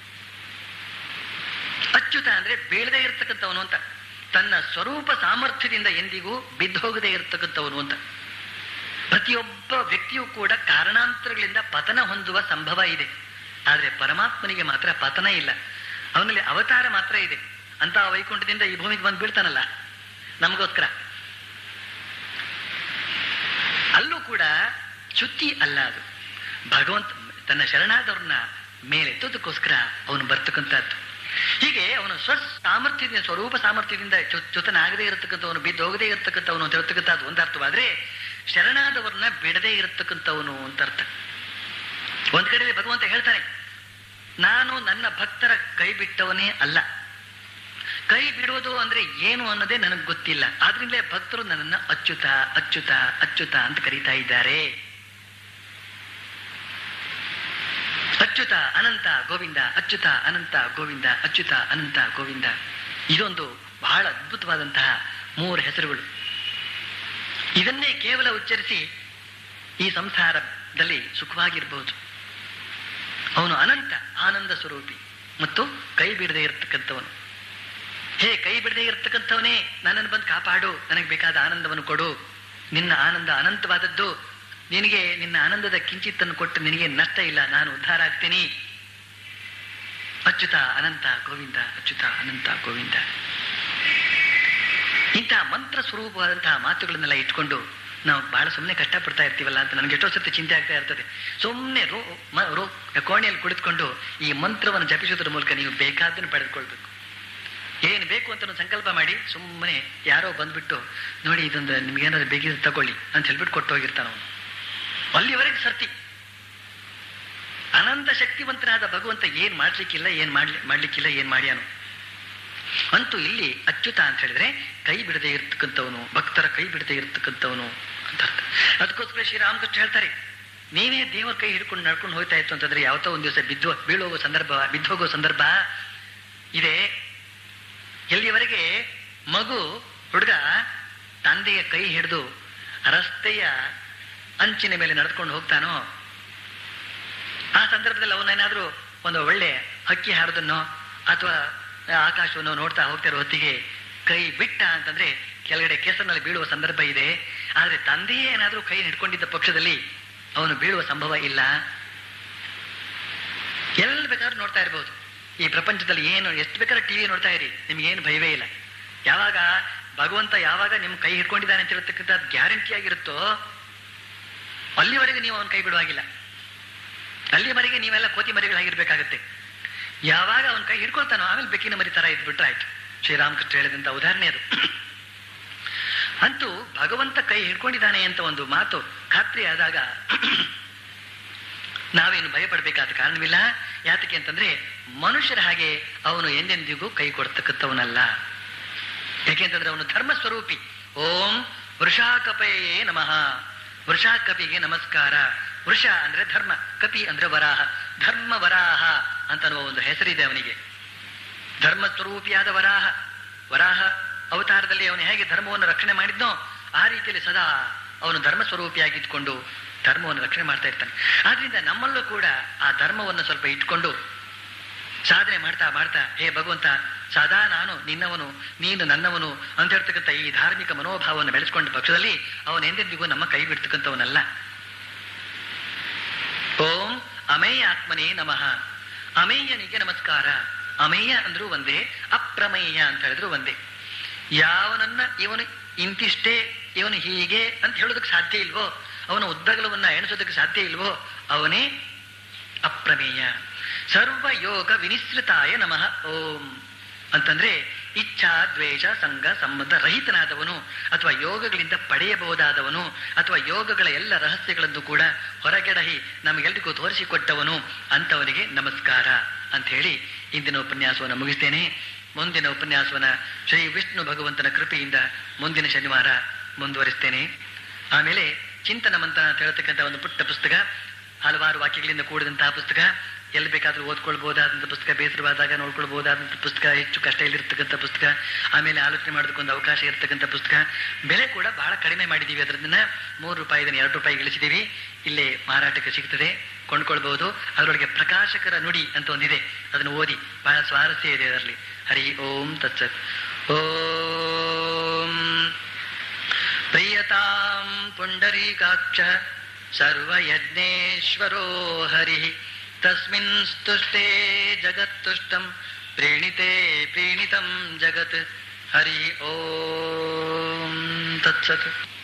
ಅಚ್ಯುತ ಅಂದ್ರೆ ಬೀಳದೆ ಇರತಕ್ಕಂಥವನು ಅಂತ ತನ್ನ ಸ್ವರೂಪ ಸಾಮರ್ಥ್ಯದಿಂದ ಎಂದಿಗೂ ಬಿದ್ದೋಗದೆ ಇರತಕ್ಕಂಥವನು ಅಂತ ಪ್ರತಿಯೊಬ್ಬ ವ್ಯಕ್ತಿಯೂ ಕೂಡ ಕಾರಣಾಂತರಗಳಿಂದ ಪತನ ಹೊಂದುವ ಸಂಭವ ಇದೆ ಆದ್ರೆ ಪರಮಾತ್ಮನಿಗೆ ಮಾತ್ರ ಪತನ ಇಲ್ಲ ಅವನಲ್ಲಿ ಅವತಾರ ಮಾತ್ರ ಇದೆ ಅಂತ ವೈಕುಂಠದಿಂದ ಈ ಭೂಮಿಗೆ ಬಂದು ಬೀಳ್ತಾನಲ್ಲ ನಮಗೋಸ್ಕರ ಅಲ್ಲೂ ಕೂಡ ಚ್ಯುತಿ ಅಲ್ಲ ಅದು ಭಗವಂತ ತನ್ನ ಶರಣಾದವ್ರನ್ನ ಮೇಲೆತ್ತೋದಕ್ಕೋಸ್ಕರ ಅವನು ಬರ್ತಕ್ಕಂಥದ್ದು ಹೀಗೆ ಅವನು ಸ್ವ ಸಾಮರ್ಥ್ಯದಿಂದ ಸ್ವರೂಪ ಸಾಮರ್ಥ್ಯದಿಂದ ಚು- ಚ್ಯುತನಾಗದೇ ಇರತಕ್ಕಂಥವನು ಬಿದ್ದೋಗದೇ ಇರತಕ್ಕಂಥವನು ಅಂತ ಹೇಳ್ತಕ್ಕಂಥದ್ದು ಒಂದು ಅರ್ಥವಾದ್ರೆ ಶರಣಾದವರನ್ನ ಬಿಡದೇ ಇರತಕ್ಕಂಥವನು ಅಂತ ಅರ್ಥ ಒಂದ್ ಕಡೆ ಭಗವಂತ ಹೇಳ್ತಾನೆ ನಾನು ನನ್ನ ಭಕ್ತರ ಕೈ ಬಿಟ್ಟವನೇ ಅಲ್ಲ ಕೈ ಬಿಡುವುದು ಅಂದ್ರೆ ಏನು ಅನ್ನೋದೇ ನನಗೆ ಗೊತ್ತಿಲ್ಲ ಆದ್ರಿಂದಲೇ ಭಕ್ತರು ನನ್ನನ್ನು ಅಚ್ಯುತ ಅಚ್ಯುತ ಅಚ್ಯುತ ಅಂತ ಕರೀತಾ ಇದ್ದಾರೆ ಅಚ್ಯುತ ಅನಂತ ಗೋವಿಂದ ಅಚ್ಯುತ ಅನಂತ ಗೋವಿಂದ ಅಚ್ಯುತ ಅನಂತ ಗೋವಿಂದ ಇದೊಂದು ಬಹಳ ಅದ್ಭುತವಾದಂತಹ ಮೂರು ಹೆಸರುಗಳು ಇದನ್ನೇ ಕೇವಲ ಉಚ್ಚರಿಸಿ ಈ ಸಂಸಾರದಲ್ಲಿ ಸುಖವಾಗಿರ್ಬಹುದು ಅವನು ಅನಂತ ಆನಂದ ಸ್ವರೂಪಿ ಮತ್ತು ಕೈ ಬಿಡದೆ ಇರತಕ್ಕಂಥವನು ಹೇ ಕೈ ಬಿಡದೆ ಇರತಕ್ಕಂಥವನೇ ನನ್ನನ್ನು ಬಂದು ಕಾಪಾಡು ನನಗೆ ಬೇಕಾದ ಆನಂದವನ್ನು ಕೊಡು ನಿನ್ನ ಆನಂದ ಅನಂತವಾದದ್ದು ನಿನಗೆ ನಿನ್ನ ಆನಂದದ ಕಿಂಚಿತ್ತನ್ನು ಕೊಟ್ಟು ನಿನಗೆ ನಷ್ಟ ಇಲ್ಲ ನಾನು ಉದ್ಧಾರ ಆಗ್ತೀನಿ ಅಚ್ಯುತ ಅನಂತ ಗೋವಿಂದ ಅಚ್ಯುತ ಅನಂತ ಗೋವಿಂದ ಇಂತಹ ಮಂತ್ರ ಸ್ವರೂಪವಾದಂತಹ ಮಾತುಗಳನ್ನೆಲ್ಲ ಇಟ್ಕೊಂಡು ನಾವು ಬಹಳ ಸುಮ್ಮನೆ ಕಷ್ಟಪಡ್ತಾ ಇರ್ತೀವಲ್ಲ ಅಂತ ನನಗೆ ಎಷ್ಟೋ ಸತಿ ಚಿಂತೆ ಆಗ್ತಾ ಇರ್ತದೆ ಸುಮ್ಮನೆ ರೋ ಮ- ರೋ ಕೋಣೆಯಲ್ಲಿ ಕುಳಿತುಕೊಂಡು ಈ ಮಂತ್ರವನ್ನು ಜಪಿಸೋದ್ರ ಮೂಲಕ ನೀವು ಬೇಕಾದ್ದನ್ನು ಪಡೆದುಕೊಳ್ಬೇಕು ಏನು ಬೇಕು ಅಂತ ಒಂದು ಸಂಕಲ್ಪ ಮಾಡಿ ಸುಮ್ಮನೆ ಯಾರೋ ಬಂದ್ಬಿಟ್ಟು ನೋಡಿ ಇದೊಂದು ನಿಮ್ಗೆ ಏನಾದ್ರು ಬೇಕಿದ್ರೆ ತಗೊಳ್ಳಿ ಅಂತ ಹೇಳ್ಬಿಟ್ಟು ಕೊಟ್ಟು ಹೋಗಿರ್ತಾನ ಅವನು ಅಲ್ಲಿವರೆಗೆ ಸರ್ತಿ ಅನಂತ ಶಕ್ತಿವಂತನಾದ ಭಗವಂತ ಏನ್ ಮಾಡ್ಲಿಕ್ಕಿಲ್ಲ ಏನ್ ಮಾಡ್ಲಿ ಮಾಡ್ಲಿಕ್ಕಿಲ್ಲ ಏನ್ ಮಾಡ್ಯಾನು ಅಂತೂ ಇಲ್ಲಿ ಅಚ್ಯುತ ಅಂತ ಹೇಳಿದ್ರೆ ಕೈ ಬಿಡದೆ ಇರ್ತಕ್ಕಂಥವನು ಭಕ್ತರ ಕೈ ಬಿಡದೆ ಇರ್ತಕ್ಕಂಥವನು ಅಂತ ಅರ್ಥ ಅದಕ್ಕೋಸ್ಕರ ಶ್ರೀರಾಮಕೃಷ್ಣ ಹೇಳ್ತಾರೆ ನೀವೇ ದೇವರ ಕೈ ಹಿಡ್ಕೊಂಡು ನಡ್ಕೊಂಡು ಹೋಗ್ತಾ ಇತ್ತು ಅಂತಂದ್ರೆ ಯಾವತ್ತೋ ಒಂದ್ ದಿವಸ ಬಿದ್ದು ಬೀಳೋಗೋ ಸಂದರ್ಭ ಬಿದ್ದೋಗೋ ಸಂದರ್ಭ ಇದೆ ಎಲ್ಲಿಯವರೆಗೆ ಮಗು ಹುಡುಗ ತಂದೆಯ ಕೈ ಹಿಡಿದು ರಸ್ತೆಯ ಅಂಚಿನ ಮೇಲೆ ನಡೆದುಕೊಂಡು ಹೋಗ್ತಾನೋ ಆ ಸಂದರ್ಭದಲ್ಲಿ ಅವನೇನಾದ್ರೂ ಒಂದು ಒಳ್ಳೆ ಹಕ್ಕಿ ಹಾರೋದನ್ನೋ ಅಥವಾ ಆಕಾಶವನ್ನು ನೋಡ್ತಾ ಹೋಗ್ತಿರೋ ಹೊತ್ತಿಗೆ ಕೈ ಬಿಟ್ಟ ಅಂತಂದ್ರೆ ಕೆಳಗಡೆ ಕೆಸರಿನಲ್ಲಿ ಬೀಳುವ ಸಂದರ್ಭ ಇದೆ ಆದ್ರೆ ತಂದೆಯೇ ಏನಾದ್ರೂ ಕೈ ಹಿಡ್ಕೊಂಡಿದ್ದ ಪಕ್ಷದಲ್ಲಿ ಅವನು ಬೀಳುವ ಸಂಭವ ಇಲ್ಲ ಎಲ್ಲಿ ಬೇಕಾದ್ರೂ ನೋಡ್ತಾ ಇರ್ಬೋದು ಈ ಪ್ರಪಂಚದಲ್ಲಿ ಏನು ಎಷ್ಟು ಬೇಕಾದ್ರೂ ಟಿವಿ ನೋಡ್ತಾ ಇರಿ ನಿಮ್ಗೆ ಏನು ಭಯವೇ ಇಲ್ಲ ಯಾವಾಗ ಭಗವಂತ ಯಾವಾಗ ನಿಮ್ ಕೈ ಹಿಡ್ಕೊಂಡಿದ್ದಾನೆ ಅಂತ ಹೇಳ್ತಕ್ಕಂಥ ಗ್ಯಾರಂಟಿ ಆಗಿರುತ್ತೋ ಅಲ್ಲಿವರೆಗೆ ನೀವು ಅವನ ಕೈ ಬಿಡುವಾಗಿಲ್ಲ ಅಲ್ಲಿವರೆಗೆ ನೀವೆಲ್ಲ ಕೋತಿ ಮರಿಗಳಾಗಿರ್ಬೇಕಾಗತ್ತೆ ಯಾವಾಗ ಅವನ ಕೈ ಹಿಡ್ಕೊಳ್ತಾನೋ ಆಮೇಲೆ ಬೆಕ್ಕಿನ ಮರಿ ತರ ಇದ್ಬಿಟ್ರೆ ಆಯ್ತು ಶ್ರೀರಾಮಕೃಷ್ಣ ಹೇಳಿದಂತ ಉದಾಹರಣೆ ಅದು ಅಂತೂ ಭಗವಂತ ಕೈ ಹಿಡ್ಕೊಂಡಿದ್ದಾನೆ ಅಂತ ಒಂದು ಮಾತು ಖಾತ್ರಿ ಆದಾಗ ನಾವೇನು ಭಯಪಡಬೇಕಾದ ಕಾರಣವಿಲ್ಲ ಯಾತಕ್ಕೆ ಅಂತಂದ್ರೆ ಮನುಷ್ಯರ ಹಾಗೆ ಅವನು ಎಂದೆಂದಿಗೂ ಕೈ ಕೊಡ್ತಕ್ಕಂಥವನಲ್ಲ ಯಾಕೆಂತಂದ್ರೆ ಅವನು ಧರ್ಮ ಸ್ವರೂಪಿ ಓಂ ವೃಷಾಕಪಯೇ ನಮಃ ವೃಷಾಕಪಿಗೆ ನಮಸ್ಕಾರ ವೃಷ ಅಂದ್ರೆ ಧರ್ಮ ಕಪಿ ಅಂದ್ರೆ ವರಾಹ ಧರ್ಮ ವರಾಹ ಅಂತನ್ನುವ ಒಂದು ಹೆಸರಿದೆ ಅವನಿಗೆ ಧರ್ಮ ಸ್ವರೂಪಿಯಾದ ವರಾಹ ವರಾಹ ಅವತಾರದಲ್ಲಿ ಅವನು ಹೇಗೆ ಧರ್ಮವನ್ನು ರಕ್ಷಣೆ ಮಾಡಿದ್ನೋ ಆ ರೀತಿಯಲ್ಲಿ ಸದಾ ಅವನು ಧರ್ಮ ಸ್ವರೂಪಿಯಾಗಿದ್ಕೊಂಡು ಧರ್ಮವನ್ನು ರಕ್ಷಣೆ ಮಾಡ್ತಾ ಇರ್ತಾನೆ ಆದ್ರಿಂದ ನಮ್ಮಲ್ಲೂ ಕೂಡ ಆ ಧರ್ಮವನ್ನು ಸ್ವಲ್ಪ ಇಟ್ಕೊಂಡು ಸಾಧನೆ ಮಾಡ್ತಾ ಮಾಡ್ತಾ ಹೇ ಭಗವಂತ ಸದಾ ನಾನು ನಿನ್ನವನು ನೀನು ನನ್ನವನು ಅಂತ ಹೇಳ್ತಕ್ಕಂಥ ಈ ಧಾರ್ಮಿಕ ಮನೋಭಾವವನ್ನು ಬೆಳೆಸ್ಕೊಂಡ ಪಕ್ಷದಲ್ಲಿ ಅವನು ಎಂದೆಂದಿಗೂ ನಮ್ಮ ಕೈ ಬಿಡ್ತಕ್ಕಂಥವನಲ್ಲ ಓಂ ಅಮೇಯ ಆತ್ಮನೇ ನಮಃ ಅಮೇಯನಿಗೆ ನಮಸ್ಕಾರ ಅಮೇಯ ಅಂದ್ರೂ ಒಂದೇ ಅಪ್ರಮೇಯ ಅಂತ ಹೇಳಿದ್ರು ಒಂದೇ ಯಾವನನ್ನ ಇವನು ಇಂತಿಷ್ಟೇ ಇವನು ಹೀಗೆ ಅಂತ ಹೇಳೋದಕ್ಕೆ ಸಾಧ್ಯ ಇಲ್ವೋ ಅವನ ಉದ್ದಗಲವನ್ನ ಎಣಿಸೋದಕ್ಕೆ ಸಾಧ್ಯ ಇಲ್ವೋ ಅವನೇ ಅಪ್ರಮೇಯ ಸರ್ವ ಯೋಗ ವಿನಿಸೃತಾಯ ನಮಃ ಓಂ ಅಂತಂದ್ರೆ ಇಚ್ಛಾ ದ್ವೇಷ ಸಂಘ ಸಂಬಂಧ ರಹಿತನಾದವನು ಅಥವಾ ಯೋಗಗಳಿಂದ ಪಡೆಯಬಹುದಾದವನು ಅಥವಾ ಯೋಗಗಳ ಎಲ್ಲ ರಹಸ್ಯಗಳನ್ನು ಕೂಡ ಹೊರಗೆಡಹಿ ನಮಗೆಲ್ಲರಿಗೂ ತೋರಿಸಿಕೊಟ್ಟವನು ಅಂತವನಿಗೆ ನಮಸ್ಕಾರ ಅಂತ ಹೇಳಿ ಇಂದಿನ ಉಪನ್ಯಾಸವನ್ನು ಮುಗಿಸ್ತೇನೆ ಮುಂದಿನ ಉಪನ್ಯಾಸವನ್ನ ಶ್ರೀ ವಿಷ್ಣು ಭಗವಂತನ ಕೃಪೆಯಿಂದ ಮುಂದಿನ ಶನಿವಾರ ಮುಂದುವರಿಸ್ತೇನೆ ಆಮೇಲೆ ಚಿಂತನ ಮಂಥನ ಅಂತ ಹೇಳ್ತಕ್ಕಂಥ ಒಂದು ಪುಟ್ಟ ಪುಸ್ತಕ ಹಲವಾರು ವಾಕ್ಯಗಳಿಂದ ಕೂಡಿದಂತಹ ಪುಸ್ತಕ ಎಲ್ಲಿ ಬೇಕಾದ್ರೂ ಓದ್ಕೊಳ್ಬಹುದಾದಂಥ ಪುಸ್ತಕ ಬೇಸರವಾದಾಗ ನೋಡ್ಕೊಳ್ಬಹುದಾದಂಥ ಪುಸ್ತಕ ಹೆಚ್ಚು ಕಷ್ಟ ಇಲ್ಲಿರ್ತಕ್ಕಂಥ ಪುಸ್ತಕ ಆಮೇಲೆ ಆಲೋಚನೆ ಮಾಡೋದಕ್ಕೊಂದು ಅವಕಾಶ ಇರ್ತಕ್ಕಂಥ ಪುಸ್ತಕ ಬೆಲೆ ಕೂಡ ಬಹಳ ಕಡಿಮೆ ಮಾಡಿದ್ದೀವಿ ಅದರಿಂದ ಮೂರು ರೂಪಾಯಿ ಇದನ್ನು ಎರಡು ರೂಪಾಯಿ ಇಳಿಸಿದ್ದೀವಿ ಇಲ್ಲೇ ಮಾರಾಟಕ್ಕೆ ಸಿಗ್ತದೆ ಕೊಂಡ್ಕೊಳ್ಬಹುದು ಅದರೊಳಗೆ ಪ್ರಕಾಶಕರ ನುಡಿ ಅಂತ ಒಂದಿದೆ ಅದನ್ನು ಓದಿ ಬಹಳ ಸ್ವಾರಸ್ಯ ಇದೆ ಅದರಲ್ಲಿ ಹರಿ ಓಂ ತತ್ಸತ್ ಓಂ ಪ್ರಿಯತಾಂ ಪುಂಡರೀಕಾಕ್ಷ ಸರ್ವಯಜ್ಞೇಶ್ವರೋ ಹರಿ ತಸ್ಮಿನ್ ಸ್ತುಷ್ಟೇ ಜಗತ್ತುಷ್ಟಂ ಪ್ರೇಣಿತೆ ಪ್ರೇಣಿತಂ ಜಗತ್ ಹರಿ ಓಂ ತತ್ಸತ್